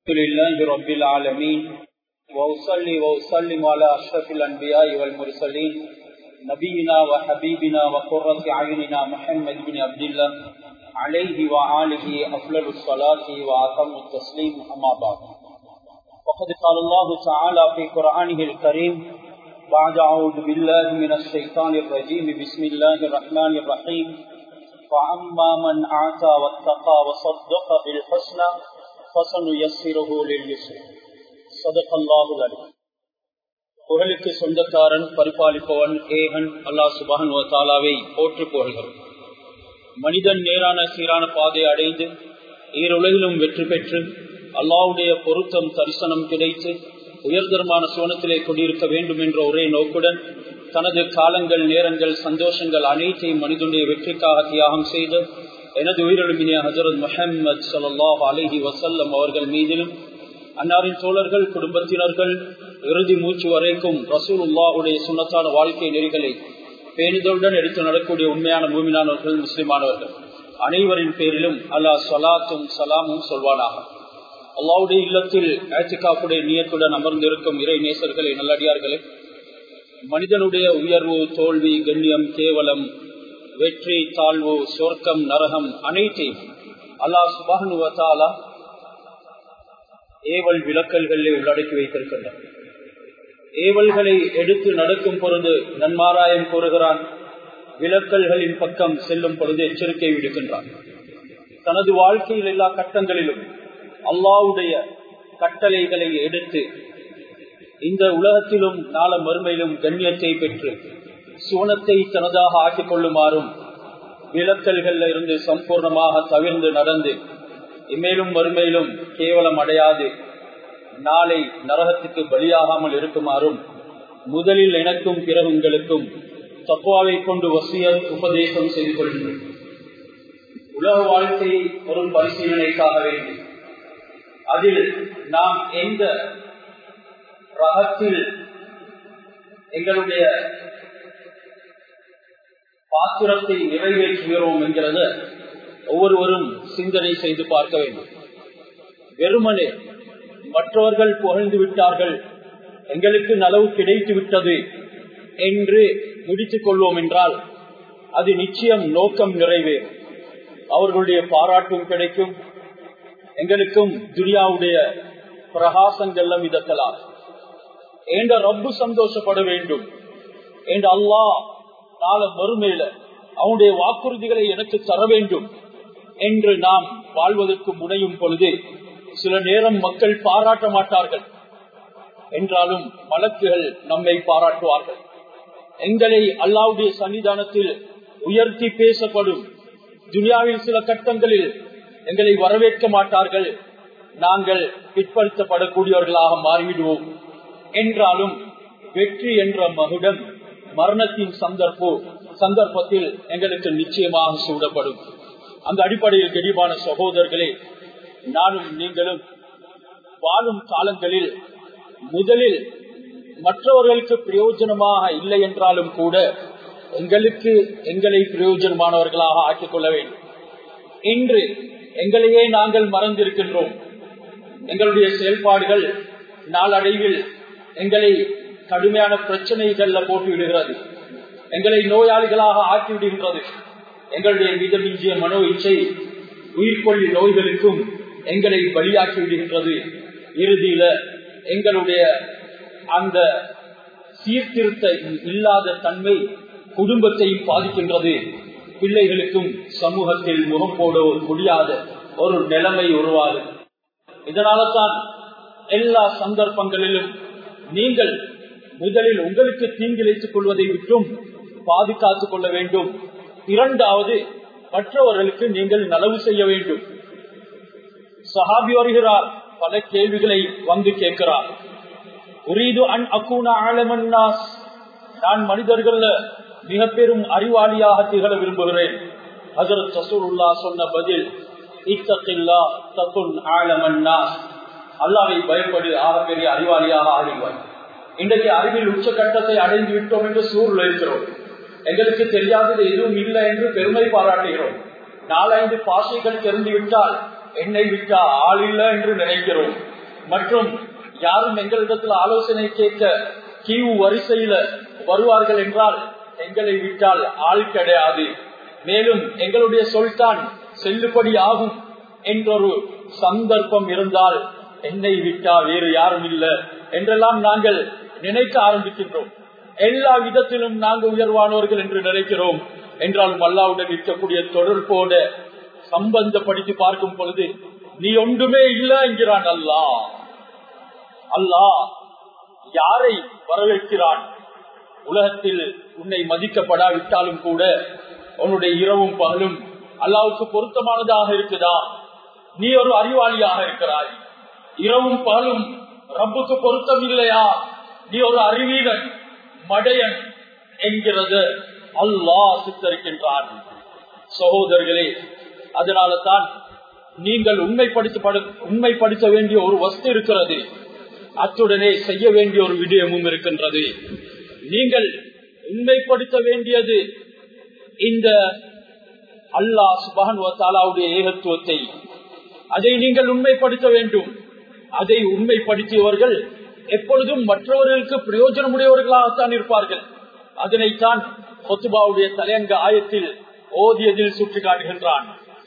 الحمد لله رب العالمين وأصلي وأسلم على أشرف الأنبياء والمرسلين نبينا وحبيبنا وقرة عيننا محمد بن عبد الله عليه وآله أفضل الصلاة وأتم التسليم أما بعد وقد قال الله تعالى في قرآنه الكريم بعد أعوذ بالله من الشيطان الرجيم بسم الله الرحمن الرحيم فأما من أعطى واتقى وصدق بالحسنى فسنيسره لليسر صدق الله العليم புகழுக்கு சொந்தக்காரன் பரிபாலிப்பவன் ஏகன் அல்லாஹ் சுபஹன் தாலாவை போற்று புகழ்கிறோம் மனிதன் நேரான சீரான பாதை அடைந்து ஈருலகிலும் வெற்றி பெற்று அல்லாவுடைய பொருத்தம் தரிசனம் கிடைத்து உயர்தரமான சுவனத்திலே கொண்டிருக்க வேண்டும் என்ற ஒரே நோக்குடன் தனது காலங்கள் நேரங்கள் சந்தோஷங்கள் அனைத்தையும் மனிதனுடைய வெற்றிக்காக தியாகம் செய்து எனது உயிரிழமினிய ஹசரத் முஹம்மது சல்லாஹ் அலிஹி வசல்லம் அவர்கள் மீதிலும் அன்னாரின் தோழர்கள் குடும்பத்தினர்கள் இறுதி மூச்சு வரைக்கும் ரசூலுல்லாவுடைய சுண்ணத்தான வாழ்க்கை நெறிகளை பேணிதலுடன் எடுத்து நடக்கூடிய உண்மையான பூமினானவர்கள் முஸ்லிமானவர்கள் அனைவரின் பேரிலும் அல்லாஹ் சலாத்தும் சலாமும் சொல்வானாக அல்லாவுடைய இல்லத்தில் ஆட்சிக்காப்புடைய நியத்துடன் அமர்ந்திருக்கும் இறை நேசர்களே நல்லடியார்களே மனிதனுடைய உயர்வு தோல்வி கண்ணியம் கேவலம் வெற்றி தாழ்வு சொர்க்கம் நரகம் அனைத்தையும் அல்லாஹ் சுபானுவத்தாலா ஏவல் விளக்கல்களிலே உள்ளடக்கி வைத்திருக்கின்றார் ஏவல்களை எடுத்து நடக்கும் பொழுது நன்மாராயம் கூறுகிறான் விளக்கல்களின் பக்கம் செல்லும் பொழுது எச்சரிக்கை விடுக்கின்றான் தனது வாழ்க்கையில் எல்லா கட்டங்களிலும் அல்லாவுடைய கட்டளைகளை எடுத்து இந்த உலகத்திலும் நாள மறுமையிலும் கண்ணியத்தை பெற்று சுவனத்தை தனதாக ஆக்கிக் கொள்ளுமாறும் விளக்கல்கள் இருந்து சம்பூர்ணமாக தவிர்ந்து நடந்து இம்மேலும் மறுமையிலும் கேவலம் அடையாது நாளை நரகத்துக்கு பலியாகாமல் இருக்குமாறும் முதலில் எனக்கும் பிறகு உங்களுக்கும் தப்புவாவை கொண்டு வசிய உபதேசம் செய்து கொள்கின்றோம் உலக வாழ்க்கை ஒரு பரிசீலனைக்காக வேண்டும் அதில் நாம் எந்த ரகத்தில் எங்களுடைய பாத்திரத்தை நிறைவேற்றுகிறோம் என்கிறத ஒவ்வொருவரும் சிந்தனை செய்து பார்க்க வேண்டும் வெறுமனே மற்றவர்கள் புகழ்ந்து விட்டார்கள் எங்களுக்கு நலவு கிடைத்து விட்டது என்று முடித்துக் கொள்வோம் என்றால் அது நிச்சயம் நோக்கம் நிறைவேறும் அவர்களுடைய பாராட்டும் கிடைக்கும் எங்களுக்கும் துரியாவுடைய பிரகாசங்கள்லாம் இதக்கலாம் என்ற ரப்பு சந்தோஷப்பட வேண்டும் என்று அல்லாஹ் நாள மறுமையில அவனுடைய வாக்குறுதிகளை எனக்கு தர வேண்டும் என்று நாம் வாழ்வதற்கு முனையும் பொழுது சில நேரம் மக்கள் பாராட்ட மாட்டார்கள் என்றாலும் வழக்குகள் நம்மை பாராட்டுவார்கள் எங்களை அல்லாவுடைய சன்னிதானத்தில் உயர்த்தி பேசப்படும் துனியாவில் சில கட்டங்களில் எங்களை வரவேற்க மாட்டார்கள் நாங்கள் பிற்படுத்தப்படக்கூடியவர்களாக மாறிவிடுவோம் என்றாலும் வெற்றி என்ற மகுடம் மரணத்தின் சந்தர்ப்போ சந்தர்ப்பத்தில் எங்களுக்கு நிச்சயமாக சூடப்படும் அந்த அடிப்படையில் கெடிவான சகோதரர்களே நானும் நீங்களும் வாழும் காலங்களில் முதலில் மற்றவர்களுக்கு பிரயோஜனமாக இல்லை என்றாலும் கூட எங்களுக்கு எங்களை பிரயோஜனமானவர்களாக ஆக்கிக் கொள்ள வேண்டும் இன்று எங்களையே நாங்கள் மறந்திருக்கின்றோம் எங்களுடைய செயல்பாடுகள் நாளடைவில் எங்களை கடுமையான பிரச்சனைகள்ல போட்டு விடுகிறது எங்களை நோயாளிகளாக ஆக்கி விடுகின்றது எங்களுடைய மிதமிஞ்சிய மனோ இச்சை உயிர்கொள்ளி நோய்களுக்கும் எங்களை பலியாக்கி விடுகின்றது இறுதியில எங்களுடைய அந்த சீர்திருத்த இல்லாத தன்மை குடும்பத்தையும் பாதிக்கின்றது பிள்ளைகளுக்கும் சமூகத்தில் முகம் போட முடியாத ஒரு நிலைமை உருவாகும் இதனால தான் எல்லா சந்தர்ப்பங்களிலும் நீங்கள் முதலில் உங்களுக்கு தீங்கிழைத்துக் கொள்வதை விட்டும் பாதுகாத்துக் கொள்ள வேண்டும் இரண்டாவது மற்றவர்களுக்கு நீங்கள் நலவு செய்ய வேண்டும் சஹாபி வருகிறார் பல கேள்விகளை வந்து கேட்கிறார் உரீது அன் அக்கூன ஆலமன்னாஸ் நான் மனிதர்கள் மிக பெரும் அறிவாளியாக திகழ விரும்புகிறேன் ஹசரத் சசூருல்லா சொன்ன பதில் இத்தத்தில்லா தத்துன் ஆலமன்னாஸ் அல்லாவை பயப்படு ஆகப்பெரிய அறிவாளியாக ஆகிவார் இன்றைக்கு அறிவில் உச்சகட்டத்தை அடைந்து விட்டோம் என்று சூழல் இருக்கிறோம் எங்களுக்கு தெரியாதது எதுவும் இல்லை என்று பெருமை பாராட்டுகிறோம் நாலஞ்சு பாஷைகள் தெரிந்து விட்டால் என்னை விட்டா ஆள் இல்லை என்று நினைக்கிறோம் மற்றும் யாரும் எங்களிடத்தில் ஆலோசனை கேட்க கியூ வரிசையில வருவார்கள் என்றால் எங்களை விட்டால் ஆள் கிடையாது மேலும் எங்களுடைய சொல்தான் செல்லுபடி ஆகும் என்றொரு சந்தர்ப்பம் இருந்தால் என்னை விட்டா வேறு யாரும் இல்லை என்றெல்லாம் நாங்கள் நினைக்க ஆரம்பிக்கின்றோம் எல்லா விதத்திலும் நாங்கள் உயர்வானவர்கள் என்று நினைக்கிறோம் என்றாலும் அல்லாவுடன் இருக்கக்கூடிய தொடர்போட சம்பந்தப்படுத்தி பார்க்கும் பொழுது நீ ஒன்றுமே இல்லை என்கிறான் அல்லா அல்லாஹ் யாரை வரவேற்கிறான் உலகத்தில் உன்னை மதிக்கப்படாவிட்டாலும் கூட உன்னுடைய இரவும் பகலும் அல்லாவுக்கு பொருத்தமானதாக இருக்குதா நீ ஒரு அறிவாளியாக இருக்கிறாய் இரவும் பகலும் ரப்புக்கு பொருத்தம் இல்லையா நீ ஒரு அறிவீனன் மடையன் என்கிறது அல்லாஹ் சித்தரிக்கின்றான் சகோதரர்களே அதனால தான் நீங்கள் உண்மைப்படுத்தப்பட உண்மைப்படுத்த வேண்டிய ஒரு வஸ்து இருக்கிறது அத்துடனே செய்ய வேண்டிய ஒரு விடயமும் இருக்கின்றது நீங்கள் உண்மைப்படுத்த வேண்டியது இந்த அல்லாஹ் சுபகன் தாலாவுடைய ஏகத்துவத்தை அதை நீங்கள் உண்மைப்படுத்த வேண்டும் அதை உண்மைப்படுத்தியவர்கள் எப்பொழுதும் மற்றவர்களுக்கு பிரயோஜனமுடையவர்களாகத்தான் இருப்பார்கள் அதனைத்தான் கொத்துபாவுடைய தலையங்க ஆயத்தில் ஓதியதில் சுட்டி காட்டுகின்றான்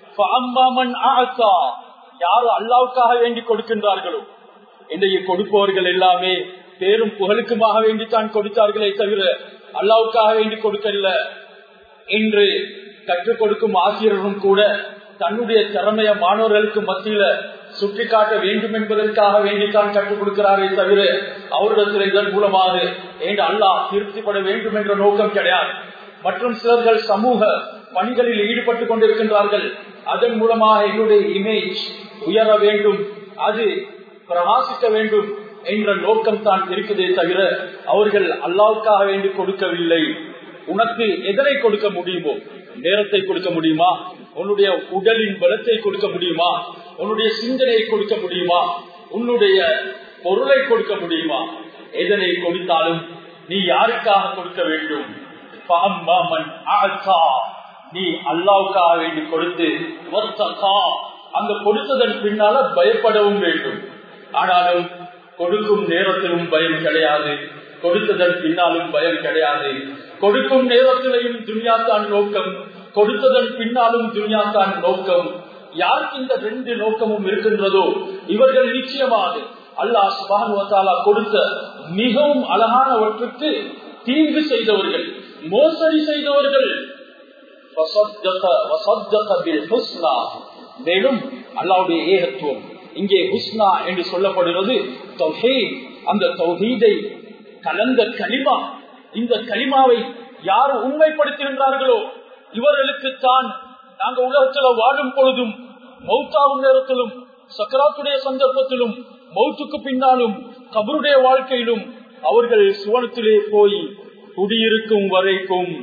யார் அல்லாவுக்காக வேண்டி கொடுக்கின்றார்களோ இன்றைய கொடுப்பவர்கள் எல்லாமே பேரும் புகழுக்குமாக வேண்டித்தான் கொடுத்தார்களே தவிர அல்லாவுக்காக வேண்டி கொடுக்கல என்று கற்றுக் கொடுக்கும் ஆசிரியரும் கூட தன்னுடைய திறமைய மாணவர்களுக்கு மத்தியில சுட்டிக்காட்ட வேண்டும் என்பதற்காக வேண்டித்தான் கற்றுக் கொடுக்கிறாரே தவிர அவரிடத்தில் இதன் மூலமாக ஏன் அல்லாஹ் திருப்திப்பட வேண்டும் என்ற நோக்கம் கிடையாது மற்றும் சிலர்கள் சமூக பணிகளில் ஈடுபட்டுக் கொண்டிருக்கின்றார்கள் அதன் மூலமாக என்னுடைய இமேஜ் உயர வேண்டும் அது பிரகாசிக்க வேண்டும் என்ற நோக்கம் தான் இருக்குதே தவிர அவர்கள் அல்லாவுக்காக வேண்டி கொடுக்கவில்லை உனக்கு எதனை கொடுக்க முடியுமோ நேரத்தை கொடுக்க முடியுமா உன்னுடைய உடலின் பலத்தை கொடுக்க முடியுமா உன்னுடைய சிந்தனையை கொடுக்க முடியுமா உன்னுடைய பொருளை கொடுக்க முடியுமா எதனை கொடுத்தாலும் நீ யாருக்காக கொடுக்க வேண்டும் நீ அல்லாவுக்காக வேண்டி கொடுத்து அந்த கொடுத்ததன் பின்னால பயப்படவும் வேண்டும் ஆனாலும் கொடுக்கும் நேரத்திலும் பயம் கிடையாது கொடுத்ததன் பின்னாலும் பயம் கிடையாது கொடுக்கும் நேரத்திலையும் துனியாத்தான் நோக்கம் கொடுத்ததன் பின்னாலும் துனியாத்தான் நோக்கம் யாருக்கு இந்த ரெண்டு நோக்கமும் இருக்கின்றதோ இவர்கள் நிச்சயமாக அல்லாஹ் சுபானுவத்தாலா கொடுத்த மிகவும் அழகானவற்றுக்கு தீங்கு செய்தவர்கள் மோசடி செய்தவர்கள் மேலும் அல்லாவுடைய ஏகத்துவம் இங்கே ஹுஸ்னா என்று சொல்லப்படுகிறது அந்த தௌஹீதை கலந்த களிமா இந்த களிமாவை யார் உண்மைப்படுத்துகின்றார்களோ இவர்களுக்கு தான் நாங்க உலகத்துல வாழும் பொழுதும் மௌத்தாவும் நேரத்திலும் சக்கராத்துடைய சந்தர்ப்பத்திலும் மௌத்துக்கு பின்னாலும் கபருடைய வாழ்க்கையிலும் அவர்கள் சுவனத்திலே போய் குடியிருக்கும் வரைக்கும்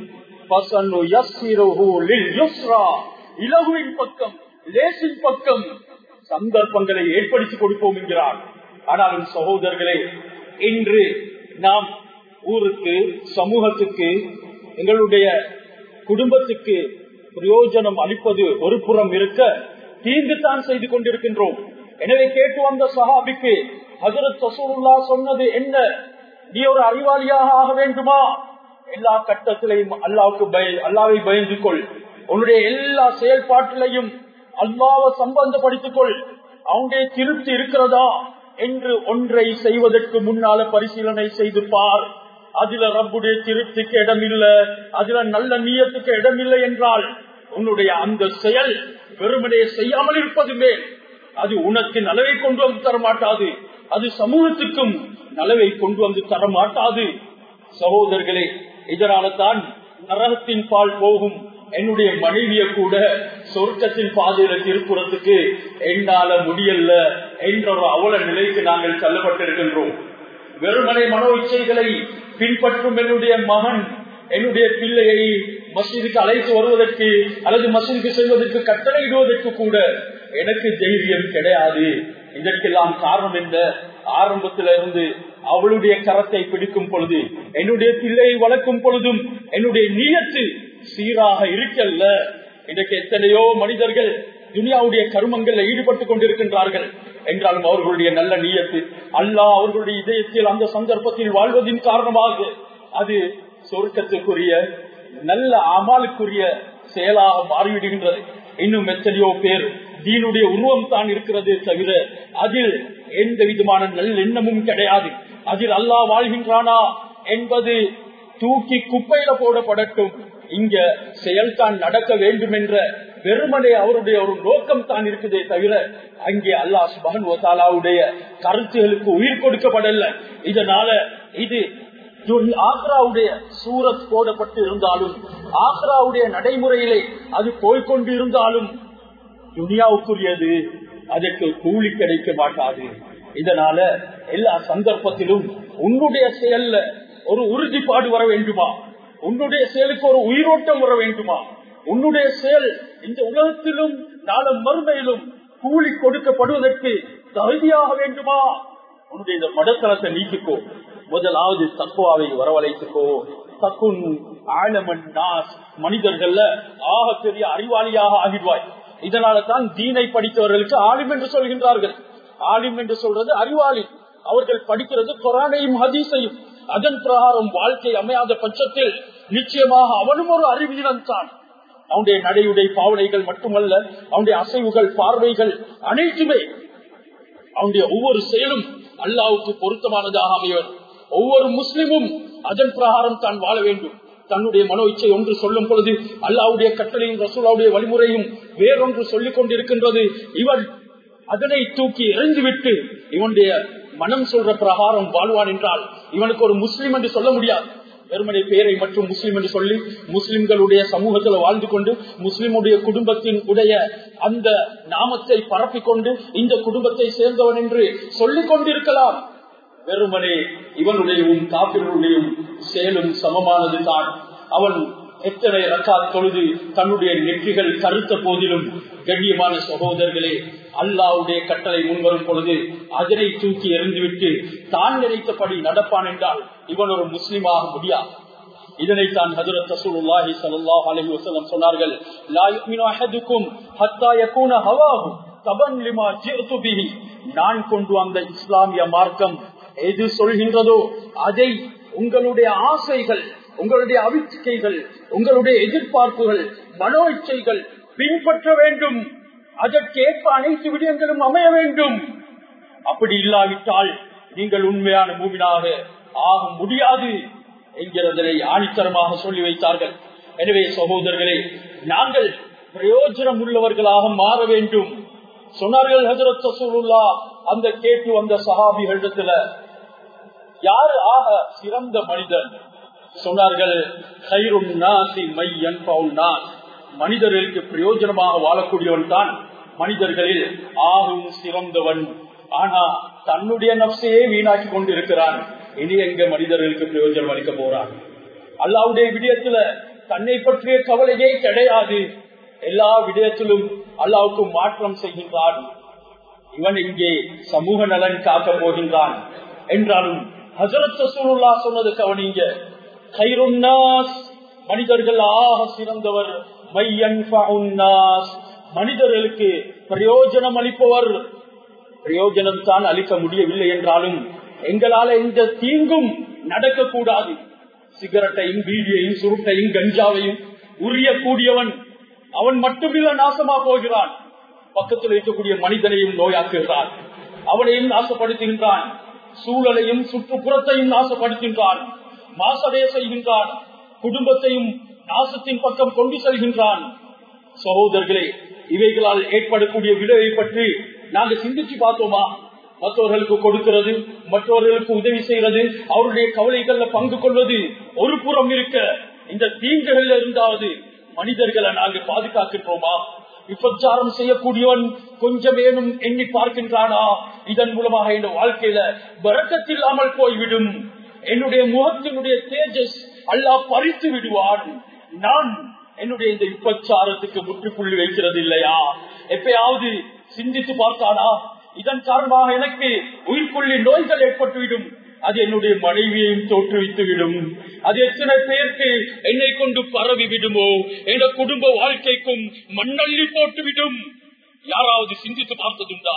இலகுவின் பக்கம் லேசின் பக்கம் சந்தர்ப்பங்களை ஏற்படுத்தி கொடுப்போம் என்கிறார் ஆனாலும் சகோதரர்களே இன்று நாம் ஊருக்கு சமூகத்துக்கு எங்களுடைய குடும்பத்துக்கு பிரயோஜனம் அளிப்பது ஒரு புறம் இருக்க தீங்கு தான் செய்து கொண்டிருக்கின்றோம் எனவே கேட்டு வந்த சஹாபிக்கு ஹசரத் சசூல்லா சொன்னது என்ன நீ ஒரு அறிவாளியாக ஆக வேண்டுமா எல்லா கட்டத்திலையும் அல்லாவுக்கு பய அல்லாவை பயந்து கொள் உன்னுடைய எல்லா செயல்பாட்டிலையும் அல்லாவை சம்பந்தப்படுத்திக் கொள் அவனுடைய திருப்தி இருக்கிறதா என்று ஒன்றை செய்வதற்கு முன்னால பரிசீலனை செய்து பார் அதுல ரப்புடைய திருப்திக்கு இடமில்ல அதுல நல்ல நீயத்துக்கு இடமில்லை என்றால் உன்னுடைய அந்த செயல் வெறுமனே செய்யாமல் இருப்பது மேல் அது உனக்கு நலவை கொண்டு வந்து தரமாட்டாது அது சமூகத்துக்கும் நலவை கொண்டு வந்து தரமாட்டாது சகோதரர்களே இதனால தான் நரகத்தின் பால் போகும் என்னுடைய மனைவிய கூட சொர்க்கத்தின் பாதையில திருப்புறத்துக்கு என்னால முடியல என்ற ஒரு அவல நிலைக்கு நாங்கள் தள்ளப்பட்டிருக்கின்றோம் வெறுமனை மனோ இச்சைகளை பின்பற்றும் என்னுடைய மகன் என்னுடைய பிள்ளையை மசீதுக்கு அழைத்து வருவதற்கு அல்லது மசீதுக்கு செல்வதற்கு கட்டளையிடுவதற்கு கூட எனக்கு தைரியம் கிடையாது இதற்கெல்லாம் காரணம் என்ன ஆரம்பத்தில இருந்து அவளுடைய கரத்தை பிடிக்கும் பொழுது என்னுடைய பிள்ளையை வளர்க்கும் பொழுதும் என்னுடைய நீயத்து சீராக இருக்கல்ல இன்றைக்கு எத்தனையோ மனிதர்கள் துனியாவுடைய கருமங்கள்ல ஈடுபட்டுக் கொண்டிருக்கின்றார்கள் என்றாலும் அவர்களுடைய நல்ல நீயத்து அல்லாஹ் அவர்களுடைய இதயத்தில் அந்த சந்தர்ப்பத்தில் வாழ்வதின் காரணமாக அது சொர்க்கத்துக்குரிய நல்ல அமாலுக்குரிய செயலாக மாறிவிடுகின்றது இன்னும் எத்தனையோ பேர் தீனுடைய உருவம் தான் இருக்கிறது தவிர அதில் எந்த விதமான நல்லெண்ணமும் கிடையாது அதில் அல்லாஹ் வாழ்கின்றானா என்பது தூக்கி குப்பையில போடப்படட்டும் இங்க செயல்தான் நடக்க வேண்டும் என்ற வெறுமனே அவருடைய ஒரு நோக்கம் தான் இருக்குதே தவிர அங்கே அல்லாஹ் சுபான் ஓசாலாவுடைய கருத்துகளுக்கு உயிர் கொடுக்கப்படல இதனால இது ஆக்ராவுடைய சூரத் போடப்பட்டு இருந்தாலும் ஆக்ராவுடைய நடைமுறையிலே அது போய்கொண்டு இருந்தாலும் துனியாவுக்குரியது அதற்கு கூலி கிடைக்க மாட்டாது இதனால எல்லா சந்தர்ப்பத்திலும் உன்னுடைய செயல்ல ஒரு உறுதிப்பாடு வர வேண்டுமா உன்னுடைய செயலுக்கு ஒரு உயிரோட்டம் வர வேண்டுமா உன்னுடைய செயல் இந்த உலகத்திலும் நாளும் மறுமையிலும் கூலி கொடுக்கப்படுவதற்கு தகுதியாக வேண்டுமா உன்னுடைய இந்த மடத்தளத்தை நீக்கிக்கோ முதலாவது தக்குவாவை வரவழைத்துக்கோ தக்குன் ஆழமன் நாஸ் மனிதர்கள்ல ஆக பெரிய அறிவாளியாக ஆகிடுவாய் இதனால தான் தீனை படித்தவர்களுக்கு ஆலிம் என்று சொல்கின்றார்கள் ஆலிம் என்று சொல்றது அறிவாளி அவர்கள் படிக்கிறது குரானையும் ஹதீஸையும் அதன் பிரகாரம் வாழ்க்கை அமையாத பட்சத்தில் நிச்சயமாக அவனும் ஒரு அறிவியலன் தான் அவனுடைய நடையுடைய பாவனைகள் மட்டுமல்ல அவனுடைய அசைவுகள் பார்வைகள் அனைத்துமே அவனுடைய ஒவ்வொரு செயலும் அல்லாவுக்கு பொருத்தமானதாக அமைவர் ஒவ்வொரு முஸ்லிமும் அதன் பிரகாரம் தான் வாழ வேண்டும் தன்னுடைய மனோ இச்சை ஒன்று சொல்லும் பொழுது அல்லாவுடைய கட்டளையும் ரசூலாவுடைய வழிமுறையும் வேறொன்று சொல்லிக் கொண்டிருக்கின்றது இவன் அதனை தூக்கி எறிந்துவிட்டு இவனுடைய மனம் சொல்ற பிரகாரம் வாழ்வான் என்றால் இவனுக்கு ஒரு முஸ்லிம் என்று சொல்ல முடியாது வெறுமனை பெயரை மற்றும் முஸ்லிம் என்று சொல்லி முஸ்லிம்களுடைய சமூகத்தில் வாழ்ந்து கொண்டு முஸ்லிமுடைய குடும்பத்தின் உடைய அந்த நாமத்தை பரப்பிக் கொண்டு இந்த குடும்பத்தை சேர்ந்தவன் என்று சொல்லிக் கொண்டிருக்கலாம் வெறுமனே இவனுடையவும் காப்பினுடையும் செயலும் சமமானது தான் அவன் எத்தனை ரக்கா தொழுது தன்னுடைய நெற்றிகள் கருத்த போதிலும் கண்ணியமான சகோதரர்களே அல்லாவுடைய கட்டளை முன்வரும் பொழுது அதனை தூக்கி எறிந்துவிட்டு தான் நினைத்தபடி நடப்பான் என்றால் இவன் ஒரு முஸ்லிமாக முடியாது இதனைத்தான் ஹஜரத் ரசூலுல்லாஹி ஸல்லல்லாஹு அலைஹி வஸல்லம் சொன்னார்கள் லா யுமினு அஹதுக்கும் ஹத்தா யகூன ஹவாஹு தபன் லிமா ஜிஅது பிஹி நான் கொண்டு வந்த இஸ்லாமிய மார்க்கம் எது சொல்கின்றதோ அதை உங்களுடைய ஆசைகள் உங்களுடைய அவிச்சிக்கைகள் உங்களுடைய எதிர்பார்ப்புகள் மனோ இச்சைகள் பின்பற்ற வேண்டும் அதற்கேற்ப அனைத்து விடயங்களும் அமைய வேண்டும் அப்படி இல்லாவிட்டால் நீங்கள் உண்மையான மூவினாக ஆக முடியாது என்கிறதனை ஆணித்தரமாக சொல்லி வைத்தார்கள் எனவே சகோதரர்களே நாங்கள் பிரயோஜனம் உள்ளவர்களாக மாற வேண்டும் சொன்னார்கள் ஹசரத் சசூலுல்லா அந்த கேட்டு வந்த சஹாபிகளிடத்துல யாரு ஆக சிறந்த மனிதன் சொன்னார்கள் மனிதர்களுக்கு பிரயோஜனமாக வாழக்கூடியவன் தான் மனிதர்களில் ஆகும் சிறந்தவன் ஆனா தன்னுடைய நப்சையே வீணாக்கி கொண்டிருக்கிறான் இனி எங்க மனிதர்களுக்கு பிரயோஜனம் அளிக்க போறான் அல்லாவுடைய விடயத்துல தன்னை பற்றிய கவலையே கிடையாது எல்லா விடயத்திலும் அல்லாவுக்கு மாற்றம் செய்கின்றான் இவன் இங்கே சமூக நலன் காக்க போகின்றான் என்றாலும் ஹசரத் சசூருல்லா சொன்னது கவனிங்க கைருன்னாஸ் மனிதர்கள் ஆக சிறந்தவர் மனிதர்களுக்கு பிரயோஜனம் அளிப்பவர் பிரயோஜனம் தான் அளிக்க முடியவில்லை என்றாலும் எங்களால எந்த தீங்கும் நடக்கக்கூடாது சிகரெட்டையும் பீடியையும் சுருட்டையும் கஞ்சாவையும் உரியக்கூடியவன் அவன் மட்டுமில்ல நாசமா போகிறான் பக்கத்தில் இருக்கக்கூடிய மனிதனையும் நோயாக்குகிறான் அவனையும் நாசப்படுத்துகின்றான் சூழலையும் சுற்றுப்புறத்தையும் நாசப்படுத்துகின்றான் மாசடைய செய்கின்றான் குடும்பத்தையும் நாசத்தின் பக்கம் கொண்டு செல்கின்றான் சகோதரர்களே இவைகளால் ஏற்படக்கூடிய விளைவை பற்றி நாங்க சிந்திச்சு பார்த்தோமா மற்றவர்களுக்கு கொடுக்கிறது மற்றவர்களுக்கு உதவி செய்யறது அவருடைய கவலைகள்ல பங்கு கொள்வது ஒரு புறம் இருக்க இந்த தீங்குகள்ல இருந்தாவது மனிதர்களை நாங்கள் பாதுகாக்கின்றோமா விபச்சாரம் செய்யக்கூடியவன் கொஞ்சமேனும் எண்ணி பார்க்கின்றானா இதன் மூலமாக என் வாழ்க்கையில வரக்கத்தில்லாமல் போய்விடும் என்னுடைய முகத்தினுடைய தேஜஸ் அல்லா பறித்து விடுவான் நான் என்னுடைய இந்த விபச்சாரத்துக்கு முற்றுப்புள்ளி வைக்கிறது இல்லையா எப்பயாவது சிந்தித்து பார்த்தானா இதன் காரணமாக எனக்கு உயிர்கொள்ளி நோய்கள் ஏற்பட்டுவிடும் அது என்னுடைய மனைவியையும் தோற்றுவித்து விடும் அது எத்தனை பேருக்கு என்னை கொண்டு பரவி விடுமோ என் குடும்ப வாழ்க்கைக்கும் மண்ணள்ளி போட்டுவிடும் யாராவது சிந்தித்து பார்த்ததுண்டா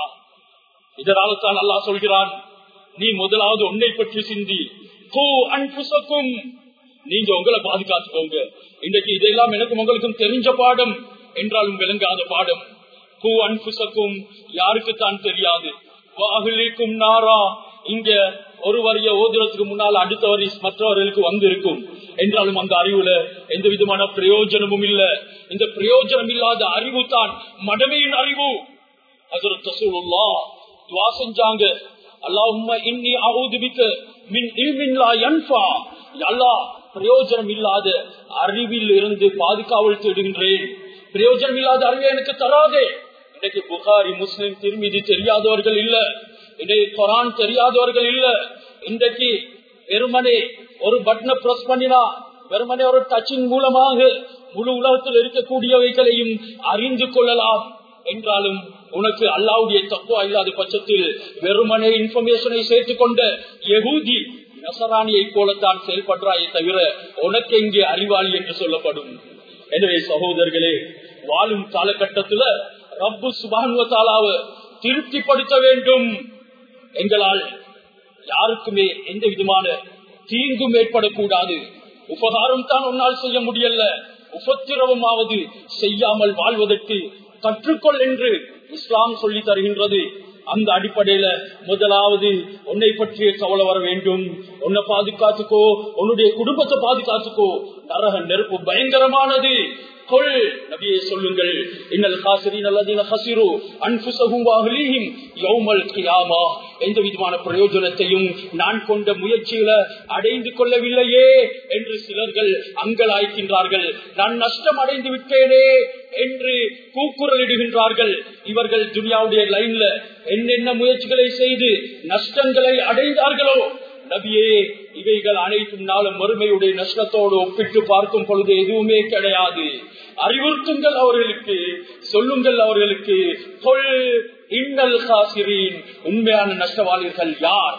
இதனால தான் அல்லாஹ் சொல்கிறான் நீ முதலாவது உன்னை பற்றி சிந்தி கோ அன்புசக்கும் நீங்க உங்களை பாதுகாத்துக்கோங்க இன்றைக்கு இதெல்லாம் எனக்கும் உங்களுக்கும் தெரிஞ்ச பாடம் என்றாலும் விளங்காத பாடம் கூ அன்புசக்கும் யாருக்கு தான் தெரியாது வாகலிக்கும் நாரா இங்க ஒரு வரிய ஓதுறதுக்கு முன்னால் அடுத்த வரி மற்றவர்களுக்கு வந்திருக்கும் என்றாலும் அந்த அறிவுல எந்த விதமான பிரயோஜனமும் இல்ல இந்த பிரயோஜனம் இல்லாத அறிவு தான் மடமையின் அறிவு ஹசரத் ரசூலுல்லாஹ் துவா செஞ்சாங்க அல்லாஹும்ம இன்னி அஊது பிக்க மின் இல்மின் லா யன்ஃபா அல்லாஹ் பிரயோஜனம் இல்லாத அறிவில் இருந்து பாதுகாவல் தேடுகின்றேன் பிரயோஜனம் இல்லாத அறிவை எனக்கு தராதே இன்னைக்கு புகாரி முஸ்லிம் திருமிதி தெரியாதவர்கள் இல்ல இன்றைக்கு குரான் தெரியாதவர்கள் இல்ல இன்றைக்கு வெறுமனே ஒரு பட்டனை பிரஸ் பண்ணினா வெறுமனே ஒரு டச்சிங் மூலமாக முழு உலகத்தில் இருக்கக்கூடியவைகளையும் அறிந்து கொள்ளலாம் என்றாலும் உனக்கு அல்லாவுடைய தப்புவா இல்லாத பட்சத்தில் வெறுமனே இன்ஃபர்மேஷனை சேர்த்துக் கொண்ட யகூதி நசராணியை போலத்தான் செயல்படுறாயே தவிர உனக்கு எங்கே அறிவாளி என்று சொல்லப்படும் எனவே சகோதரர்களே வாழும் காலகட்டத்தில் ரப்பு சுபானுவத்தாலாவ திருப்திப்படுத்த வேண்டும் எங்களால் யாருக்குமே எந்த விதமான தீங்கும் ஏற்படக்கூடாது உபகாரம் தான் உன்னால் செய்ய முடியல உபத்திரவமாவது செய்யாமல் வாழ்வதற்கு கற்றுக்கொள் என்று இஸ்லாம் சொல்லி தருகின்றது அந்த அடிப்படையில முதலாவது உன்னை பற்றிய கவலை வர வேண்டும் உன்னை பாதுகாத்துக்கோ உன்னுடைய குடும்பத்தை பாதுகாத்துக்கோ நரக நெருப்பு பயங்கரமானது கொள் நபியை சொல்லுங்கள் இன்னல் காசிரின் அல்லதீன ஹசிரு அன்புசகும் வாகலீஹிம் யௌமல் கியாமா எந்த விதமான பிரயோஜனத்தையும் நான் கொண்ட முயற்சியில அடைந்து கொள்ளவில்லையே என்று சிலர்கள் அங்கலாய்க்கின்றார்கள் நான் நஷ்டம் அடைந்து விட்டேனே என்று கூக்குரலிடுகின்றார்கள் இவர்கள் துனியாவுடைய லைன்ல என்னென்ன முயற்சிகளை செய்து நஷ்டங்களை அடைந்தார்களோ நபியே இவைகள் அனைத்தும் நாளும் மறுமையுடைய நஷ்டத்தோடு ஒப்பிட்டு பார்க்கும் பொழுது எதுவுமே கிடையாது அறிவுறுத்துங்கள் அவர்களுக்கு சொல்லுங்கள் அவர்களுக்கு கொள் இன்னல் காசிரின் உண்மையான நஷ்டவாளிகள் யார்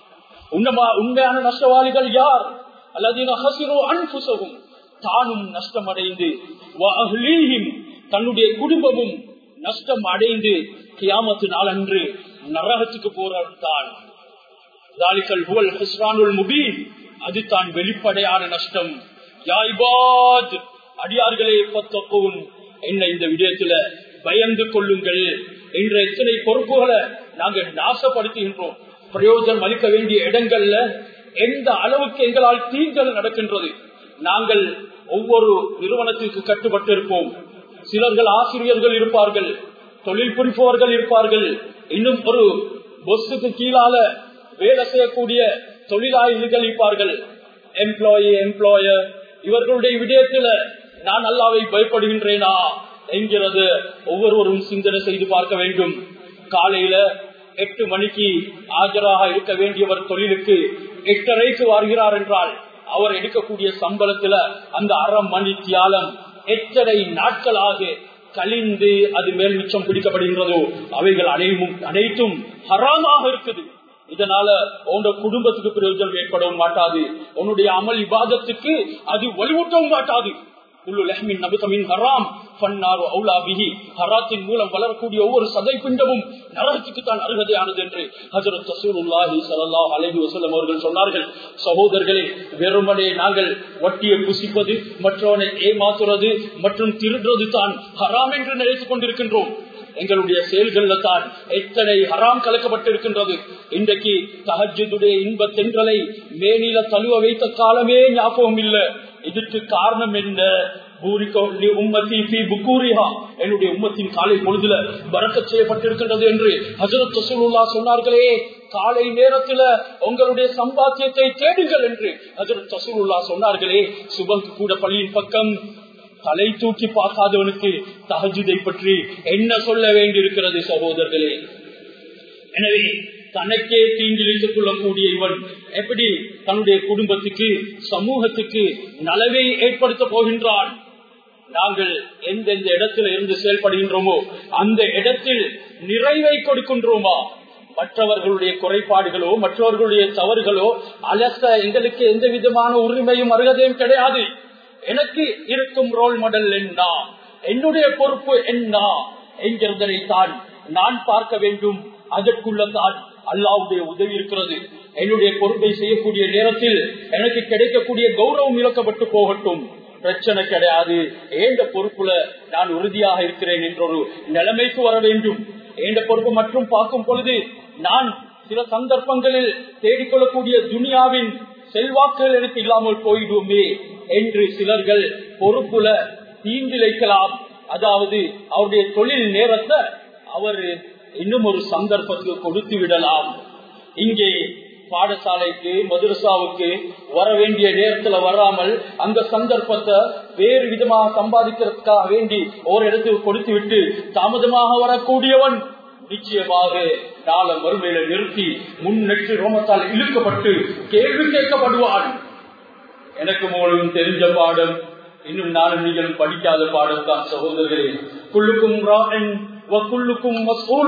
உண்மையான நஷ்டவாளிகள் யார் அல்லது ஹசிரோ அன்புசகும் தானும் நஷ்டமடைந்து தன்னுடைய குடும்பமும் நஷ்டம் அடைந்து கியாமத்து நாளன்று நரகத்துக்கு போறான் அது தான் வெளிப்படையான நஷ்டம் அடியார்களே பத்தப்பவும் என்ன இந்த விடயத்துல பயந்து கொள்ளுங்கள் என்ற எத்தனை பொறுப்புகளை நாங்கள் நாசப்படுத்துகின்றோம் பிரயோஜனம் அளிக்க வேண்டிய இடங்கள்ல எந்த அளவுக்கு எங்களால் தீங்கல் நடக்கின்றது நாங்கள் ஒவ்வொரு நிறுவனத்திற்கு கட்டுப்பட்டு இருப்போம் சிலர்கள் ஆசிரியர்கள் இருப்பார்கள் தொழில் புரிப்பவர்கள் இருப்பார்கள் இன்னும் ஒரு பொஸ்ஸுக்கு கீழால வேலை செய்யக்கூடிய தொழிலாளிகள் இருப்பார்கள் எம்ப்ளாயி எம்ப்ளாயர் இவர்களுடைய விடயத்துல நான் அல்லாவை பயப்படுகின்றேனா என்கிறது ஒவ்வொருவரும் சிந்தனை செய்து பார்க்க வேண்டும் காலையில எட்டு மணிக்கு ஆஜராக இருக்க வேண்டியவர் தொழிலுக்கு எட்டரைக்கு வருகிறார் என்றால் அவர் எடுக்கக்கூடிய சம்பளத்துல அந்த அரை மணி தியாலம் எத்தனை நாட்களாக கழிந்து அது மேல் மிச்சம் பிடிக்கப்படுகின்றதோ அவைகள் அனைவும் அனைத்தும் ஹராமாக இருக்குது இதனால உன்னோட குடும்பத்துக்கு பிரயோஜனம் ஏற்படவும் மாட்டாது உன்னுடைய அமல் விவாதத்துக்கு அது வலுவூட்டவும் மாட்டாது மூலம் வளரக்கூடிய ஒவ்வொரு சதை பிண்டமும் நரகத்துக்கு தான் அருகதையானது என்று ஹசரத் தசூருல்லாஹி சல்லாஹ் அலைஹி வசல்லம் அவர்கள் சொன்னார்கள் சகோதரர்களே வெறுமனே நாங்கள் வட்டியை புசிப்பது மற்றவனை ஏமாத்துறது மற்றும் திருடுறது தான் ஹராம் என்று நினைத்துக் கொண்டிருக்கின்றோம் எங்களுடைய செயல்கள்ல தான் எத்தனை ஹராம் கலக்கப்பட்டிருக்கின்றது இன்றைக்கு தகஜுடைய இன்ப தென்றலை மேனில தழுவ வைத்த காலமே ஞாபகம் இல்லை இதற்கு காரணம் என்ன என்னுடைய உம்மத்தின் காலை பொழுதுல பறக்க செய்யப்பட்டிருக்கின்றது என்று ஹசரத் ரசூலுல்லா சொன்னார்களே காலை நேரத்துல உங்களுடைய சம்பாத்தியத்தை தேடுங்கள் என்று ஹசரத் ரசூலுல்லா சொன்னார்களே சுபங்கு கூட பள்ளியின் பக்கம் தலை தூக்கி பார்க்காதவனுக்கு தகஜுதை பற்றி என்ன சொல்ல வேண்டியிருக்கிறது சகோதரர்களே எனவே தனக்கே தீங்கிழித்துக் கொள்ளக்கூடிய இவன் எப்படி தன்னுடைய குடும்பத்துக்கு சமூகத்துக்கு நலவை ஏற்படுத்த போகின்றான் நாங்கள் எந்தெந்த இடத்துல இருந்து செயல்படுகின்றோமோ அந்த இடத்தில் நிறைவை கொடுக்கின்றோமா மற்றவர்களுடைய குறைபாடுகளோ மற்றவர்களுடைய தவறுகளோ அலச எங்களுக்கு எந்த விதமான உரிமையும் அருகதையும் கிடையாது எனக்கு இருக்கும் ரோல் மாடல் என்ன என்னுடைய பொறுப்பு என்ன என்கிறதனை தான் நான் பார்க்க வேண்டும் அதற்குள்ள தான் அல்லாவுடைய உதவி இருக்கிறது என்னுடைய பொறுப்பை செய்யக்கூடிய நேரத்தில் எனக்கு கிடைக்கக்கூடிய கௌரவம் இழக்கப்பட்டு போகட்டும் பிரச்சனை கிடையாது ஏந்த பொறுப்புல நான் உறுதியாக இருக்கிறேன் என்ற ஒரு நிலைமைக்கு வர வேண்டும் ஏந்த பொறுப்பு மற்றும் பார்க்கும் பொழுது நான் சில சந்தர்ப்பங்களில் தேடிக்கொள்ளக்கூடிய துனியாவின் செல்வாக்குகள் எனக்கு இல்லாமல் போயிடுமே என்று சிலர்கள் பொறுப்புல தீங்கிழைக்கலாம் அதாவது அவருடைய தொழில் நேரத்தை அவர் இன்னும் ஒரு சந்தர்ப்பத்துக்கு கொடுத்து விடலாம் இங்கே பாடசாலைக்கு மதுரசாவுக்கு வர வேண்டிய நேரத்துல வராமல் அந்த சந்தர்ப்பத்தை வேறு விதமாக சம்பாதிக்கிறதுக்காக வேண்டி ஒரு இடத்துக்கு கொடுத்து விட்டு தாமதமாக வரக்கூடியவன் நிச்சயமாக நாள மறுமையில நிறுத்தி முன்னெட்டு ரோமத்தால் இழுக்கப்பட்டு கேள்வி கேட்கப்படுவான் எனக்கு மூலம் தெரிஞ்ச பாடம் இன்னும் நானும் நீங்களும் படிக்காத பாடம் தான் சகோதரர்களே குள்ளுக்கும் குள்ளுக்கும்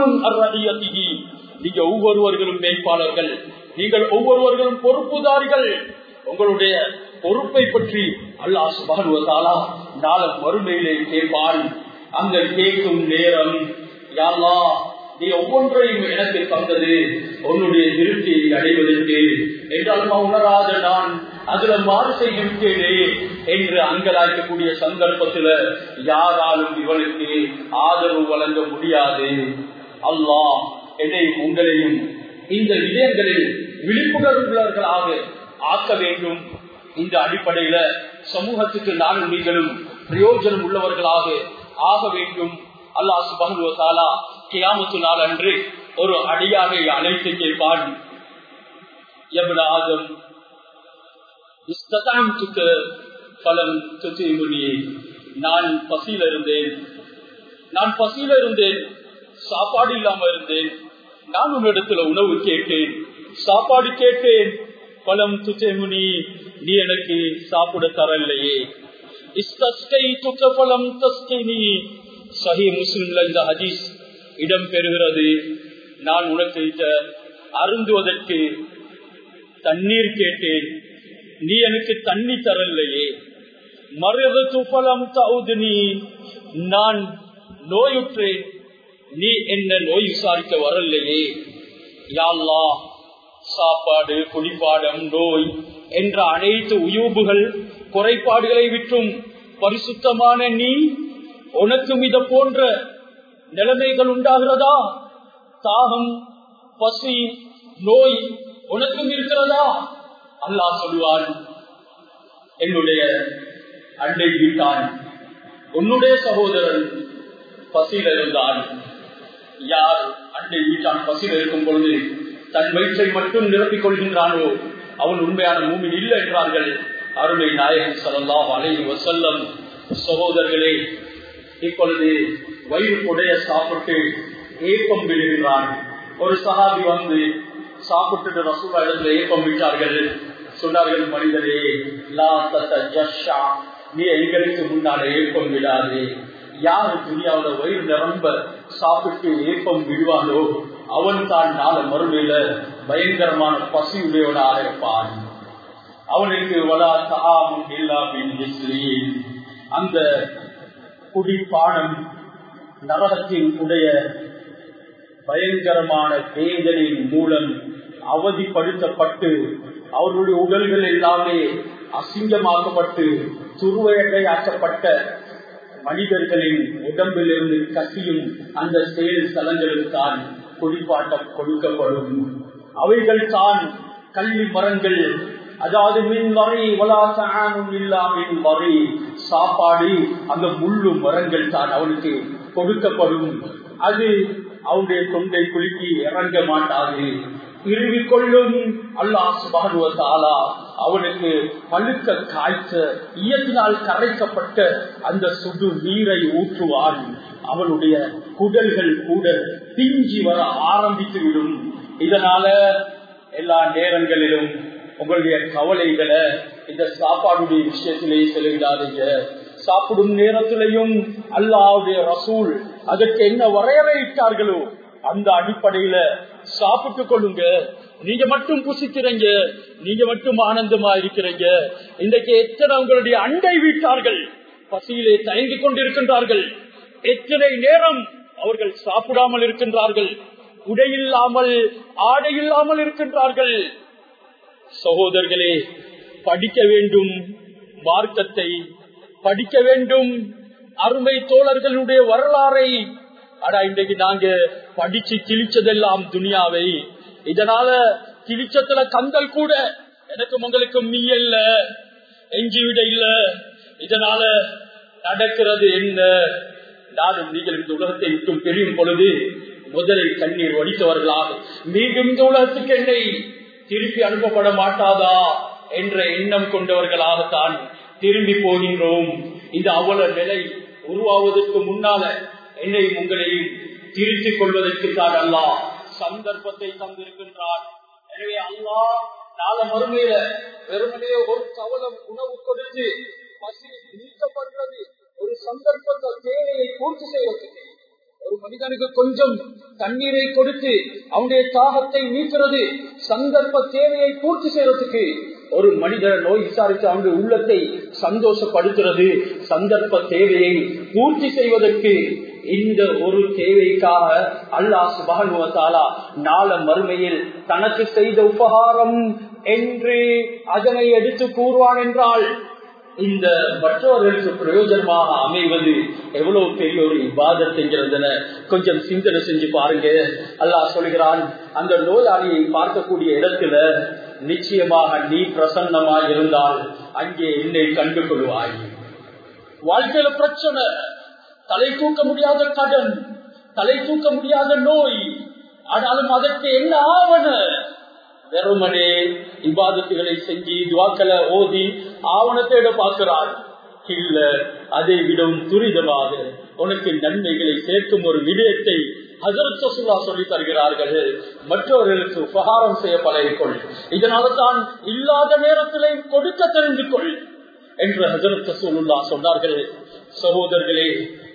நீங்க ஒவ்வொருவர்களும் மேய்ப்பாளர்கள் நீங்கள் ஒவ்வொருவர்களும் பொறுப்புதாரிகள் உங்களுடைய பொறுப்பை பற்றி அல்லாஹ் சுபானுவதாலா நாள மறுமையிலே கேட்பான் அந்த கேட்கும் நேரம் யாரா நீ ஒவ்வொன்றையும் எனக்கு தந்தது உன்னுடைய திருப்தியை அடைவதற்கு என்றால் உணராத நான் அதுல மாறு செய்கின்றேனே என்று அங்கலாய்க்கக்கூடிய சந்தர்ப்பத்துல யாராலும் இவனுக்கு ஆதரவு வழங்க முடியாது அல்லாஹ் என்னையும் உங்களையும் இந்த இதயங்களில் விழிப்புணர்வுள்ளவர்களாக ஆக்க வேண்டும் இந்த அடிப்படையில சமூகத்துக்கு நானும் நீங்களும் பிரயோஜனம் உள்ளவர்களாக ஆக வேண்டும் அல்லாஹ் சுபகுவத்தாலா கியாமத்து நாள் அன்று ஒரு அடியாரை அழைத்து கேட்பான் எவ்வளவு பலம் துத்திமுனியே நான் பசியில இருந்தேன் நான் பசியில இருந்தேன் சாப்பாடு இல்லாம இருந்தேன் நான் உன்னிடத்துல உணவு கேட்டேன் சாப்பாடு கேட்டேன் பலம் துச்சேமுனி நீ எனக்கு சாப்பிட தரலையே பலம் தஸ்கினி சஹி முஸ்லிம்ல இந்த ஹதீஸ் இடம் பெறுகிறது நான் உனக்கு அருந்துவதற்கு தண்ணீர் கேட்டேன் நீ எனக்கு தண்ணி தரலையே மருது துப்பலம் தவுதுனி நான் நோயுற்றேன் நீ என்ன நோய் விசாரிக்க வரலையே யாழ்லா சாப்பாடு குடிப்பாடம் நோய் என்ற அனைத்து உயூபுகள் குறைபாடுகளை விட்டும் பரிசுத்தமான நீ உனக்கும் இத போன்ற நிலைமைகள் உண்டாகிறதா தாகம் பசி நோய் உனக்கும் இருக்கிறதா அல்லாஹ் சொல்லுவான் என்னுடைய அண்டை வீட்டான் உன்னுடைய சகோதரன் பசியில் இருந்தான் யார் அண்டை வீட்டான் பசியில் இருக்கும் பொழுது தன் வயிற்றை மட்டும் நிரப்பிக் கொள்கின்றானோ அவன் உண்மையான மூமின் இல்லை என்றார்கள் அருமை நாயகன் சலல்லாம் அலை வசல்லம் சகோதரர்களே இப்பொழுது வயிறு உடைய சாப்பிட்டு ஏப்பம் விடுகிறான் ஒரு சகாபி வந்து சாப்பிட்டு ரசூலா இடத்துல ஏப்பம் விட்டார்கள் சொன்னார்கள் மனிதரே லா தத்த ஜஷா நீ எங்களுக்கு முன்னால ஏப்பம் விடாதே யாரு துணியாவோட வயிறு நிரம்ப சாப்பிட்டு ஏப்பம் விடுவானோ அவன் தான் நாள மறுமையில பயங்கரமான பசி உடையவனாக இருப்பான் அவனுக்கு வலா சகாமும் இல்லாமின் அந்த குடிப்பானம் நரகத்தின் உடைய பயங்கரமான வேதனையின் மூலம் அவதிப்படுத்தப்பட்டு அவர்களுடைய உடல்கள் எல்லாமே அசிங்கமாக்கப்பட்டு துருவையாக்கப்பட்ட மனிதர்களின் உடம்பில் இருந்து கசியும் அந்த செயல் ஸ்தலங்களுக்கு தான் குடிப்பாட்டம் கொடுக்கப்படும் அவைகள் தான் கல்வி மரங்கள் அதாவது மின் வரை வலாசானும் இல்லா மின் வரை சாப்பாடு அந்த முள்ளு மரங்கள் தான் அவனுக்கு கொடுக்கப்படும் அது அவனுடைய தொண்டை குலுக்கி இறங்க மாட்டாது இறுதி கொள்ளும் அல்லாஹ் சுபானுவத்தாலா அவனுக்கு பழுக்க காய்ச்ச இயற்பினால் கரைக்கப்பட்ட அந்த சுடு நீரை ஊற்றுவான் அவனுடைய குடல்கள் கூட பிஞ்சி வர ஆரம்பித்து விடும் இதனால எல்லா நேரங்களிலும் உங்களுடைய கவலைகளை இந்த சாப்பாடுடைய விஷயத்திலே செலவிடாதீங்க சாப்பிடும் நேரத்திலையும் அல்லாவுடைய ரசூல் அதற்கு என்ன வரையறையிட்டார்களோ அந்த அடிப்படையில சாப்பிட்டு கொள்ளுங்க நீங்க மட்டும் புசிக்கிறீங்க நீங்க மட்டும் ஆனந்தமா இருக்கிறீங்க இன்றைக்கு எத்தனை உங்களுடைய அண்டை வீட்டார்கள் பசியிலே தயங்கிக் கொண்டிருக்கின்றார்கள் எத்தனை நேரம் அவர்கள் சாப்பிடாமல் இருக்கின்றார்கள் உடையில்லாமல் ஆடை இல்லாமல் இருக்கின்றார்கள் சகோதரர்களே படிக்க வேண்டும் மார்க்கத்தை படிக்க வேண்டும் அருமை தோழர்களுடைய வரலாறை ஆனா இன்றைக்கு நாங்க படிச்சு கிழிச்சதெல்லாம் துனியாவை இதனால கிழிச்சத்துல கந்தல் கூட எனக்கும் உங்களுக்கும் நீ இல்ல எஞ்சி விட இல்ல இதனால நடக்கிறது என்ன நானும் நீங்கள் இந்த உலகத்தை விட்டும் தெரியும் பொழுது முதலில் கண்ணீர் வடித்தவர்களாக மீண்டும் இந்த உலகத்துக்கு என்னை திருப்பி அனுப்பப்பட மாட்டாதா என்ற எண்ணம் கொண்டவர்களாகத்தான் திரும்பி போகின்றோம் இந்த அவல நிலை உருவாவதற்கு முன்னால என்னை உங்களையும் திருத்திக் கொள்வதற்கு தான் அல்லா சந்தர்ப்பத்தை தந்திருக்கின்றார் எனவே அல்லா நாள மறுமையில வெறுமனே ஒரு கவலம் உணவு கொடுத்து பசி நீக்கப்படுறது ஒரு சந்தர்ப்பத்தை தேவையை பூர்த்தி செய்வதற்கு ஒரு மனிதனுக்கு கொஞ்சம் தண்ணீரை கொடுத்து அவனுடைய தாகத்தை நீக்கிறது சந்தர்ப்ப தேவையை பூர்த்தி செய்யறதுக்கு ஒரு மனிதர் நோய் விசாரித்து அவனுடைய உள்ளத்தை சந்தோஷப்படுத்துறது சந்தர்ப்ப தேவையை பூர்த்தி செய்வதற்கு இந்த ஒரு தேவைக்காக அல்லாஹ் சுபானுவத்தாலா நாள மறுமையில் தனக்கு செய்த உபகாரம் என்று அதனை எடுத்து கூறுவான் என்றால் இந்த மற்றவர்களுக்கு பிரயோஜனமாக அமைவது எவ்வளவு பெரிய ஒரு இபாதத் என்கிறதன கொஞ்சம் சிந்தனை செஞ்சு பாருங்க அல்லாஹ் சொல்கிறான் அந்த நோயாளியை பார்க்கக்கூடிய இடத்துல நிச்சயமாக நீ பிரசன்னமாக இருந்தால் அங்கே என்னை கண்டு கொள்வாய் வாழ்க்கையில பிரச்சனை தலை தூக்க முடியாத கடன் தலை தூக்க முடியாத நோய் ஆனாலும் அதற்கு என்ன ஆவண வெறுமனே இபாதத்துகளை செஞ்சு துவாக்களை ஓதி ஆவணத்தோட பார்க்கிறார் இல்ல அதை விடவும் துரிதமாக உனக்கு நன்மைகளை சேர்க்கும் ஒரு விடயத்தை ஹசரத் சசுல்லா சொல்லி தருகிறார்கள் மற்றவர்களுக்கு உபகாரம் செய்ய பழகிக்கொள் இதனால தான் இல்லாத நேரத்திலே கொடுக்க தெரிந்து கொள் என்று ஹசரத் சசூலுல்லா சொன்னார்கள் சகோதரர்களே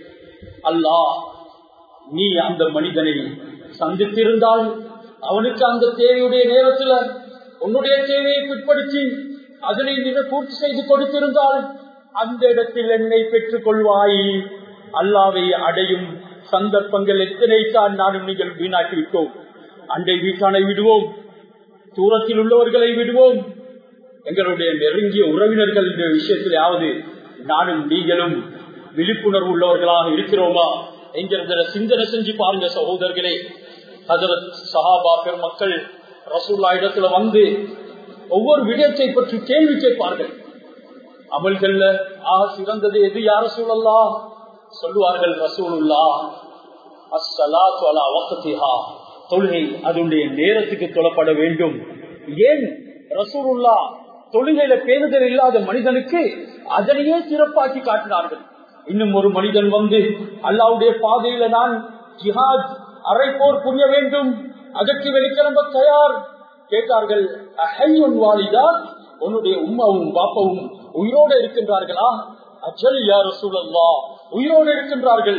அல்லாஹ் நீ அந்த மனிதனை சந்தித்திருந்தால் அவனுக்கு அந்த தேவையுடைய நேரத்தில் உன்னுடைய தேவையை பிற்படுத்தி அதனை நீ பூர்த்தி செய்து கொடுத்திருந்தால் அந்த இடத்தில் என்னை பெற்றுக் கொள்வாய் அல்லாவை அடையும் சந்தர்ப்பங்கள் எத்தனை தான் நானும் நீங்கள் வீணாக்கி விட்டோம் அண்டை வீட்டானை விடுவோம் தூரத்தில் உள்ளவர்களை விடுவோம் எங்களுடைய நெருங்கிய உறவினர்கள் விஷயத்திலாவது நானும் நீங்களும் விழிப்புணர்வு உள்ளவர்களாக இருக்கிறோமா என்கிறத சிந்தனை செஞ்சு பாருங்க சகோதரர்களே ஹசரத் சஹாபா பெருமக்கள் ரசூல்லா இடத்துல வந்து ஒவ்வொரு விடயத்தை பற்றி கேள்வி கேட்பார்கள் அமல்கள்ல ஆக சிறந்தது எது யார சூழல்லா சொல்லுவார்கள் ரசூலுல்லா அஸ்ஸலாத்து அலா வக்திஹா தொழுகை அதனுடைய நேரத்துக்கு தொழப்பட வேண்டும் ஏன் ரசூலுல்லா தொழுகையில பேணுதல் இல்லாத மனிதனுக்கு அதனையே சிறப்பாக்கி காட்டினார்கள் இன்னும் ஒரு மனிதன் வந்து அல்லாவுடைய பாதையில நான் ஜிஹாத் அரை போர் புரிய வேண்டும் அதற்கு வெளிக்கிளம்ப தயார் கேட்டார்கள் வாலிதா உன்னுடைய உமாவும் பாப்பாவும் உயிரோடு இருக்கின்றார்களா அஜல் யார் சூழல்லா உயிரோடு இருக்கின்றார்கள்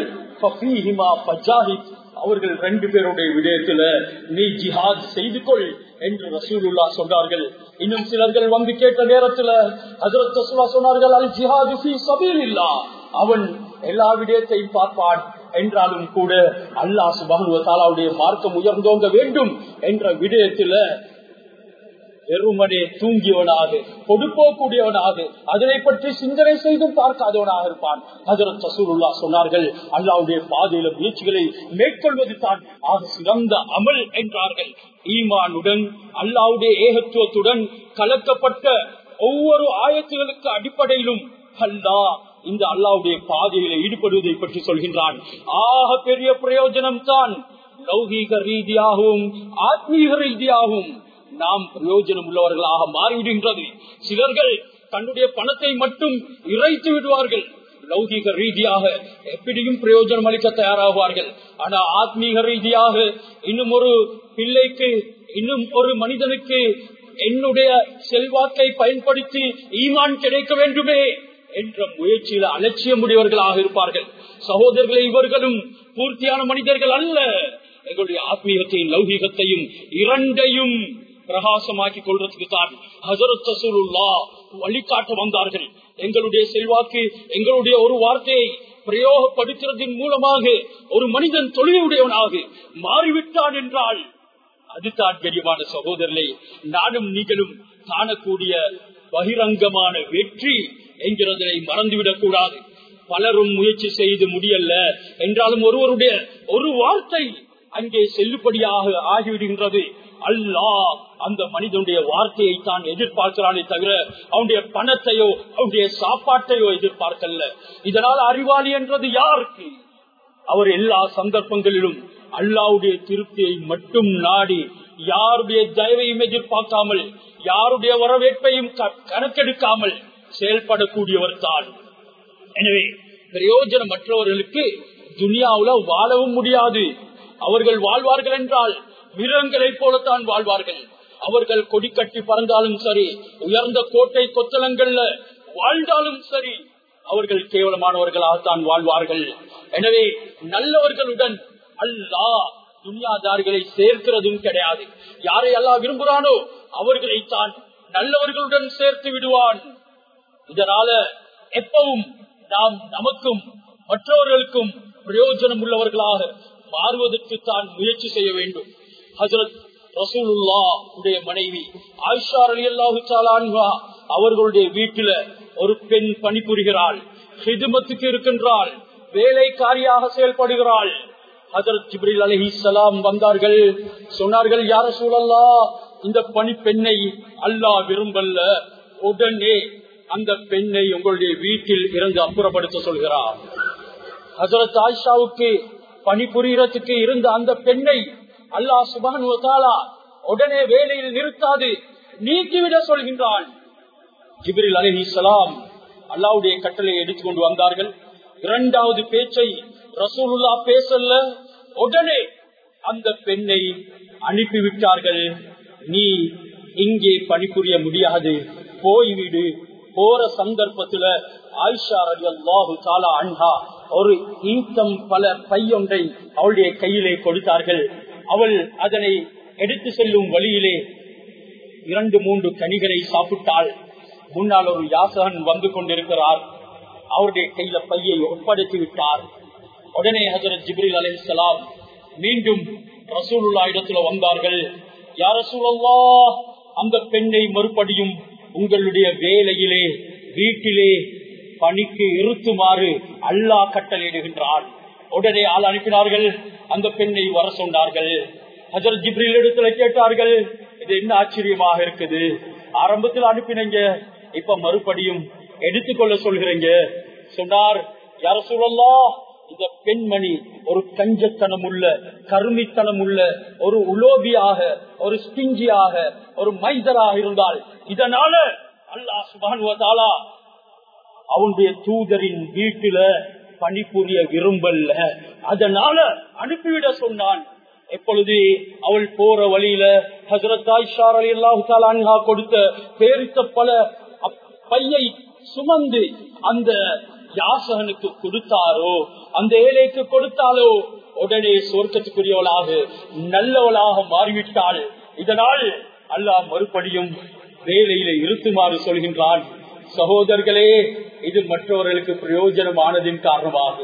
அவர்கள் ரெண்டு பேருடைய விடயத்துல நீ ஜிஹாத் செய்து கொள் என்று ரசூலுல்லா சொன்னார்கள் இன்னும் சிலர்கள் வந்து கேட்ட நேரத்துல ஹசரத் ரசூலா சொன்னார்கள் அல் ஜிஹாது சபையில் இல்லா அவன் எல்லா விடயத்தையும் பார்ப்பான் என்றாலும் கூட அல்லா சுபானுவத்தாலாவுடைய மார்க்கம் உயர்ந்தோங்க வேண்டும் என்ற விடயத்துல வெறுமனே தூங்கியவனாக கொடுப்போக்கூடியவனாக அதனை பற்றி சிந்தனை செய்தும் பார்க்காதவனாக இருப்பான் ஹசரத் சசூருல்லா சொன்னார்கள் அல்லாவுடைய பாதையில முயற்சிகளை மேற்கொள்வது தான் ஆக சிறந்த அமல் என்றார்கள் ஈமானுடன் அல்லாவுடைய ஏகத்துவத்துடன் கலக்கப்பட்ட ஒவ்வொரு ஆயத்துகளுக்கு அடிப்படையிலும் அல்லா இந்த அல்லாவுடைய பாதையில ஈடுபடுவதை பற்றி சொல்கின்றான் ஆக பெரிய பிரயோஜனம் தான் லௌகீக ரீதியாகவும் ஆத்மீக ரீதியாகவும் நாம் பிரயோஜனம் உள்ளவர்களாக மாறிவிடுகின்றது சிலர்கள் தன்னுடைய பணத்தை மட்டும் இறைத்து விடுவார்கள் லௌகிக ரீதியாக எப்படியும் பிரயோஜனம் அளிக்க தயாராகுவார்கள் ஆனா ஆத்மீக ரீதியாக இன்னும் ஒரு பிள்ளைக்கு இன்னும் ஒரு மனிதனுக்கு என்னுடைய செல்வாக்கை பயன்படுத்தி ஈமான் கிடைக்க வேண்டுமே என்ற முயற்சியில அலட்சியமுடையவர்களாக இருப்பார்கள் சகோதரர்களை இவர்களும் பூர்த்தியான மனிதர்கள் அல்ல எங்களுடைய ஆத்மீகத்தையும் லௌகீகத்தையும் இரண்டையும் பிரகாசமாக்கி கொள்றதுக்கு தான் ஹசரத் ரசூலுல்லா வழிகாட்ட வந்தார்கள் எங்களுடைய செல்வாக்கு எங்களுடைய ஒரு வார்த்தையை பிரயோகப்படுத்துறதின் மூலமாக ஒரு மனிதன் தொழிலுடையவனாக மாறிவிட்டான் என்றால் அதுதான் கரியமான சகோதரர்களே நானும் நீங்களும் காணக்கூடிய பகிரங்கமான வெற்றி என்கிறதை மறந்துவிடக் கூடாது பலரும் முயற்சி செய்து முடியல என்றாலும் ஒருவருடைய ஒரு வார்த்தை அங்கே செல்லுபடியாக ஆகிவிடுகின்றது அல்லாஹ் அந்த மனிதனுடைய வார்த்தையை தான் எதிர்பார்க்கிறானே தவிர அவனுடைய பணத்தையோ அவனுடைய சாப்பாட்டையோ எதிர்பார்க்கல இதனால் அறிவாளி என்றது யாருக்கு அவர் எல்லா சந்தர்ப்பங்களிலும் அல்லாவுடைய திருப்தியை மட்டும் நாடி யாருடைய தயவையும் எதிர்பார்க்காமல் யாருடைய வரவேற்பையும் கணக்கெடுக்காமல் செயல்படக்கூடியவர் தான் எனவே பிரயோஜனம் மற்றவர்களுக்கு துனியாவுல வாழவும் முடியாது அவர்கள் வாழ்வார்கள் என்றால் மிருகங்களை போலத்தான் வாழ்வார்கள் அவர்கள் கொடி கட்டி பறந்தாலும் சரி உயர்ந்த கோட்டை கொத்தளங்கள்ல வாழ்ந்தாலும் சரி அவர்கள் கேவலமானவர்களாகத்தான் வாழ்வார்கள் எனவே நல்லவர்களுடன் அல்லா துன்யாதாரிகளை சேர்க்கிறதும் கிடையாது யாரை அல்லா விரும்புகிறானோ அவர்களைத்தான் நல்லவர்களுடன் சேர்த்து விடுவான் இதனால எப்பவும் நாம் நமக்கும் மற்றவர்களுக்கும் பிரயோஜனம் உள்ளவர்களாக மாறுவதற்கு தான் முயற்சி செய்ய வேண்டும் ஹசரத் ரசூலுல்லா உடைய மனைவி ஆயிஷா அலி அல்லாஹு அவர்களுடைய வீட்டில ஒரு பெண் பணிபுரிகிறாள் ஹிதுமத்துக்கு இருக்கின்றாள் வேலைக்காரியாக செயல்படுகிறாள் ஹசரத் ஜிப்ரில் அலஹி சலாம் வந்தார்கள் சொன்னார்கள் யார சூழல்லா இந்த பணி பெண்ணை அல்லாஹ் விரும்பல்ல உடனே அந்த பெண்ணை உங்களுடைய வீட்டில் இருந்து அப்புறப்படுத்த சொல்கிறார் ஹசரத் ஆயிஷாவுக்கு பணிபுரியறதுக்கு இருந்த அந்த பெண்ணை அல்லாஹ் சுபான் உடனே வேலையில் நிறுத்தாது நீக்கிவிட சொல்கின்றான் ஜிபிரில் அலி இஸ்லாம் அல்லாவுடைய கட்டளை எடுத்துக்கொண்டு வந்தார்கள் இரண்டாவது பேச்சை ரசூலுல்லா பேசல உடனே அந்த பெண்ணை அனுப்பிவிட்டார்கள் நீ இங்கே பணிபுரிய முடியாது போய்விடு போற சந்தர்ப்பத்துல ஆயிஷா ரவி அல்லாஹு தாலா அன்ஹா ஒரு ஈத்தம் பல பையொன்றை அவளுடைய கையிலே கொடுத்தார்கள் அவள் அதனை எடுத்து செல்லும் வழியிலே இரண்டு மூன்று கனிகளை சாப்பிட்டால் முன்னால் ஒரு யாசகன் வந்து கொண்டிருக்கிறார் அவருடைய கையில பையை ஒப்படைத்து விட்டார் உடனே ஹசரத் ஜிப்ரில் அலிசலாம் மீண்டும் ரசூலுல்லா இடத்துல வந்தார்கள் யார் ரசூலல்லா அந்த பெண்ணை மறுபடியும் உங்களுடைய வேலையிலே வீட்டிலே பணிக்கு இருத்துமாறு அல்லாஹ் கட்டளையிடுகின்றான் உடனே ஆள் அனுப்பினார்கள் அந்த பெண்ணை வர சொன்னார்கள் ஹஜர் ஜிப்ரில் இடத்துல கேட்டார்கள் இது என்ன ஆச்சரியமாக இருக்குது ஆரம்பத்தில் அனுப்பினீங்க இப்ப மறுபடியும் எடுத்துக்கொள்ள சொல்கிறீங்க சொன்னார் யார சொல்லலாம் இந்த பெண்மணி ஒரு கஞ்சத்தனம் உள்ள கருமித்தனம் உள்ள ஒரு உலோபியாக ஒரு ஸ்டிஞ்சியாக ஒரு மைதராக இருந்தால் இதனால அல்லாஹ் சுபானுவதாலா அவனுடைய தூதரின் வீட்டுல பணிபுரிய விரும்பல்ல அதனால அனுப்பிவிட சொன்னான் எப்பொழுது அவள் போற வழியில ஹசரத்தாய்ஷார் அலி அல்லாஹு கொடுத்த பேரித்த பல பையை சுமந்து அந்த யாசகனுக்கு கொடுத்தாரோ அந்த ஏழைக்கு கொடுத்தாலோ உடனே சொர்க்கத்துக்குரியவளாக நல்லவளாக மாறிவிட்டாள் இதனால் அல்லாஹ் மறுபடியும் வேலையில இருத்துமாறு சொல்கின்றான் சகோதரர்களே இது மற்றவர்களுக்கு பிரயோஜனமானதின் காரணமாக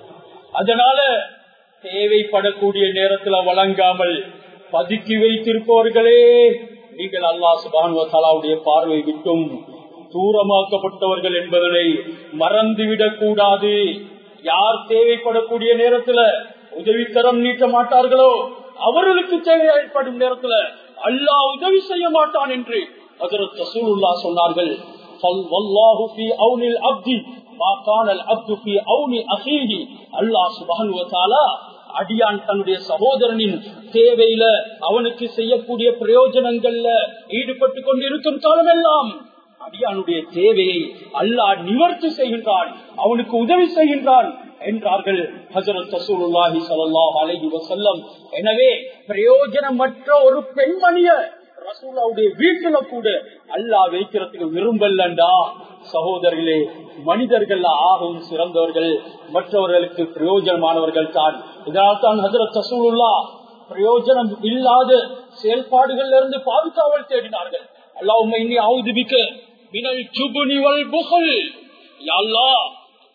அதனால தேவைப்படக்கூடிய நேரத்துல வழங்காமல் பதுக்கி வைத்திருப்பவர்களே நீங்கள் அல்லா சுபானுவத்தாலாவுடைய பார்வை விட்டும் தூரமாக்கப்பட்டவர்கள் என்பதனை மறந்துவிடக் கூடாது யார் தேவைப்படக்கூடிய நேரத்துல உதவிக்கரம் நீட்ட மாட்டார்களோ அவர்களுக்கு தேவைப்படும் நேரத்துல அல்லாஹ் உதவி செய்ய மாட்டான் என்று அதற்கு ரசூலுல்லா சொன்னார்கள் والله في عون العبد ما كان العبد في عون اخيه الله سبحانه وتعالى அடியான் தன்னுடைய சகோதரனின் தேவையில அவனுக்கு செய்யக்கூடிய பிரயோஜனங்கள்ல ஈடுபட்டு கொண்டிருக்கும் காலமெல்லாம் அடியானுடைய தேவையை அல்லாஹ் நிவர்த்தி செய்கின்றான் அவனுக்கு உதவி செய்கின்றான் என்றார்கள் ஹசரத் ரசூலுல்லாஹி ஸல்லல்லாஹு அலைஹி வஸல்லம் எனவே பிரயோஜனமற்ற ஒரு பெண்மணிய ரசூலாவுடைய வீட்டுல கூட அல்லாஹ் வைக்கிறதுக்கு விரும்பலண்டா சகோதரர்களே மனிதர்கள் ஆகவும் சிறந்தவர்கள் மற்றவர்களுக்கு பிரயோஜனமானவர்கள் தான் இதனால் தான் ஹசரத் ரசூலுல்லா பிரயோஜனம் இல்லாத செயல்பாடுகள்ல இருந்து பாதுகாவல் தேடினார்கள் அல்லாஹ் இன்னி ஆவுதுபிக்க மினல் சுபுனிவல் புகழ்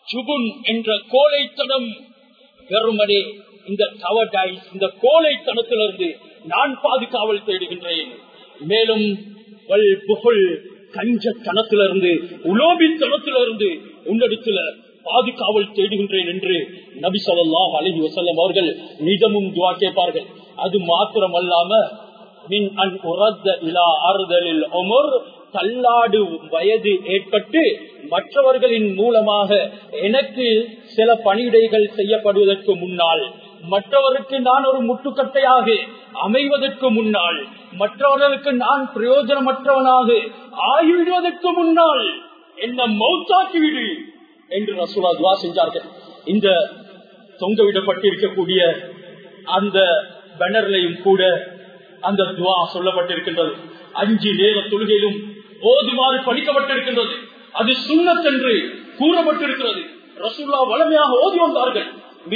ஜுபுன் என்ற கோழைத்தனம் வெறுமனே இந்த கவடாய்ஸ் இந்த கோழைத்தனத்திலிருந்து நான் பாதுகாவல் தேடுகின்றேன் மேலும் வல் புகழ் கஞ்சத்தனத்திலிருந்து உலோபித்தனத்திலிருந்து உன்னிடத்துல பாதுகாவல் தேடுகின்றேன் என்று நபி சொல்லாஹ் அலஹி வசல்லம் அவர்கள் நிஜமும் துவா கேட்பார்கள் அது மாத்திரமல்லாம மின் அன் உரத்த இலா ஆறுதலில் ஒமர் தள்ளாடு வயது ஏற்பட்டு மற்றவர்களின் மூலமாக எனக்கு சில பணியிடைகள் செய்யப்படுவதற்கு முன்னால் மற்றவருக்கு நான் ஒரு முட்டுக்கட்டையாக அமைவதற்கு முன்னால் மற்றவர்களுக்கு நான் பிரயோஜனமற்றவனாக ஆகிவிடுவதற்கு முன்னால் என்ன மௌத்தாக்கிவிடு என்று ரசூலா துவா செஞ்சார்கள் இந்த தொங்க விடப்பட்டிருக்கக்கூடிய அந்த பேனர்லையும் கூட அந்த துவா சொல்லப்பட்டிருக்கின்றது அஞ்சு நேர தொழுகையிலும் ஓதுமாறு படிக்கப்பட்டிருக்கின்றது அது சுண்ணத்தென்று கூறப்பட்டிருக்கிறது ரசூல்லா வளமையாக ஓதி வந்தார்கள்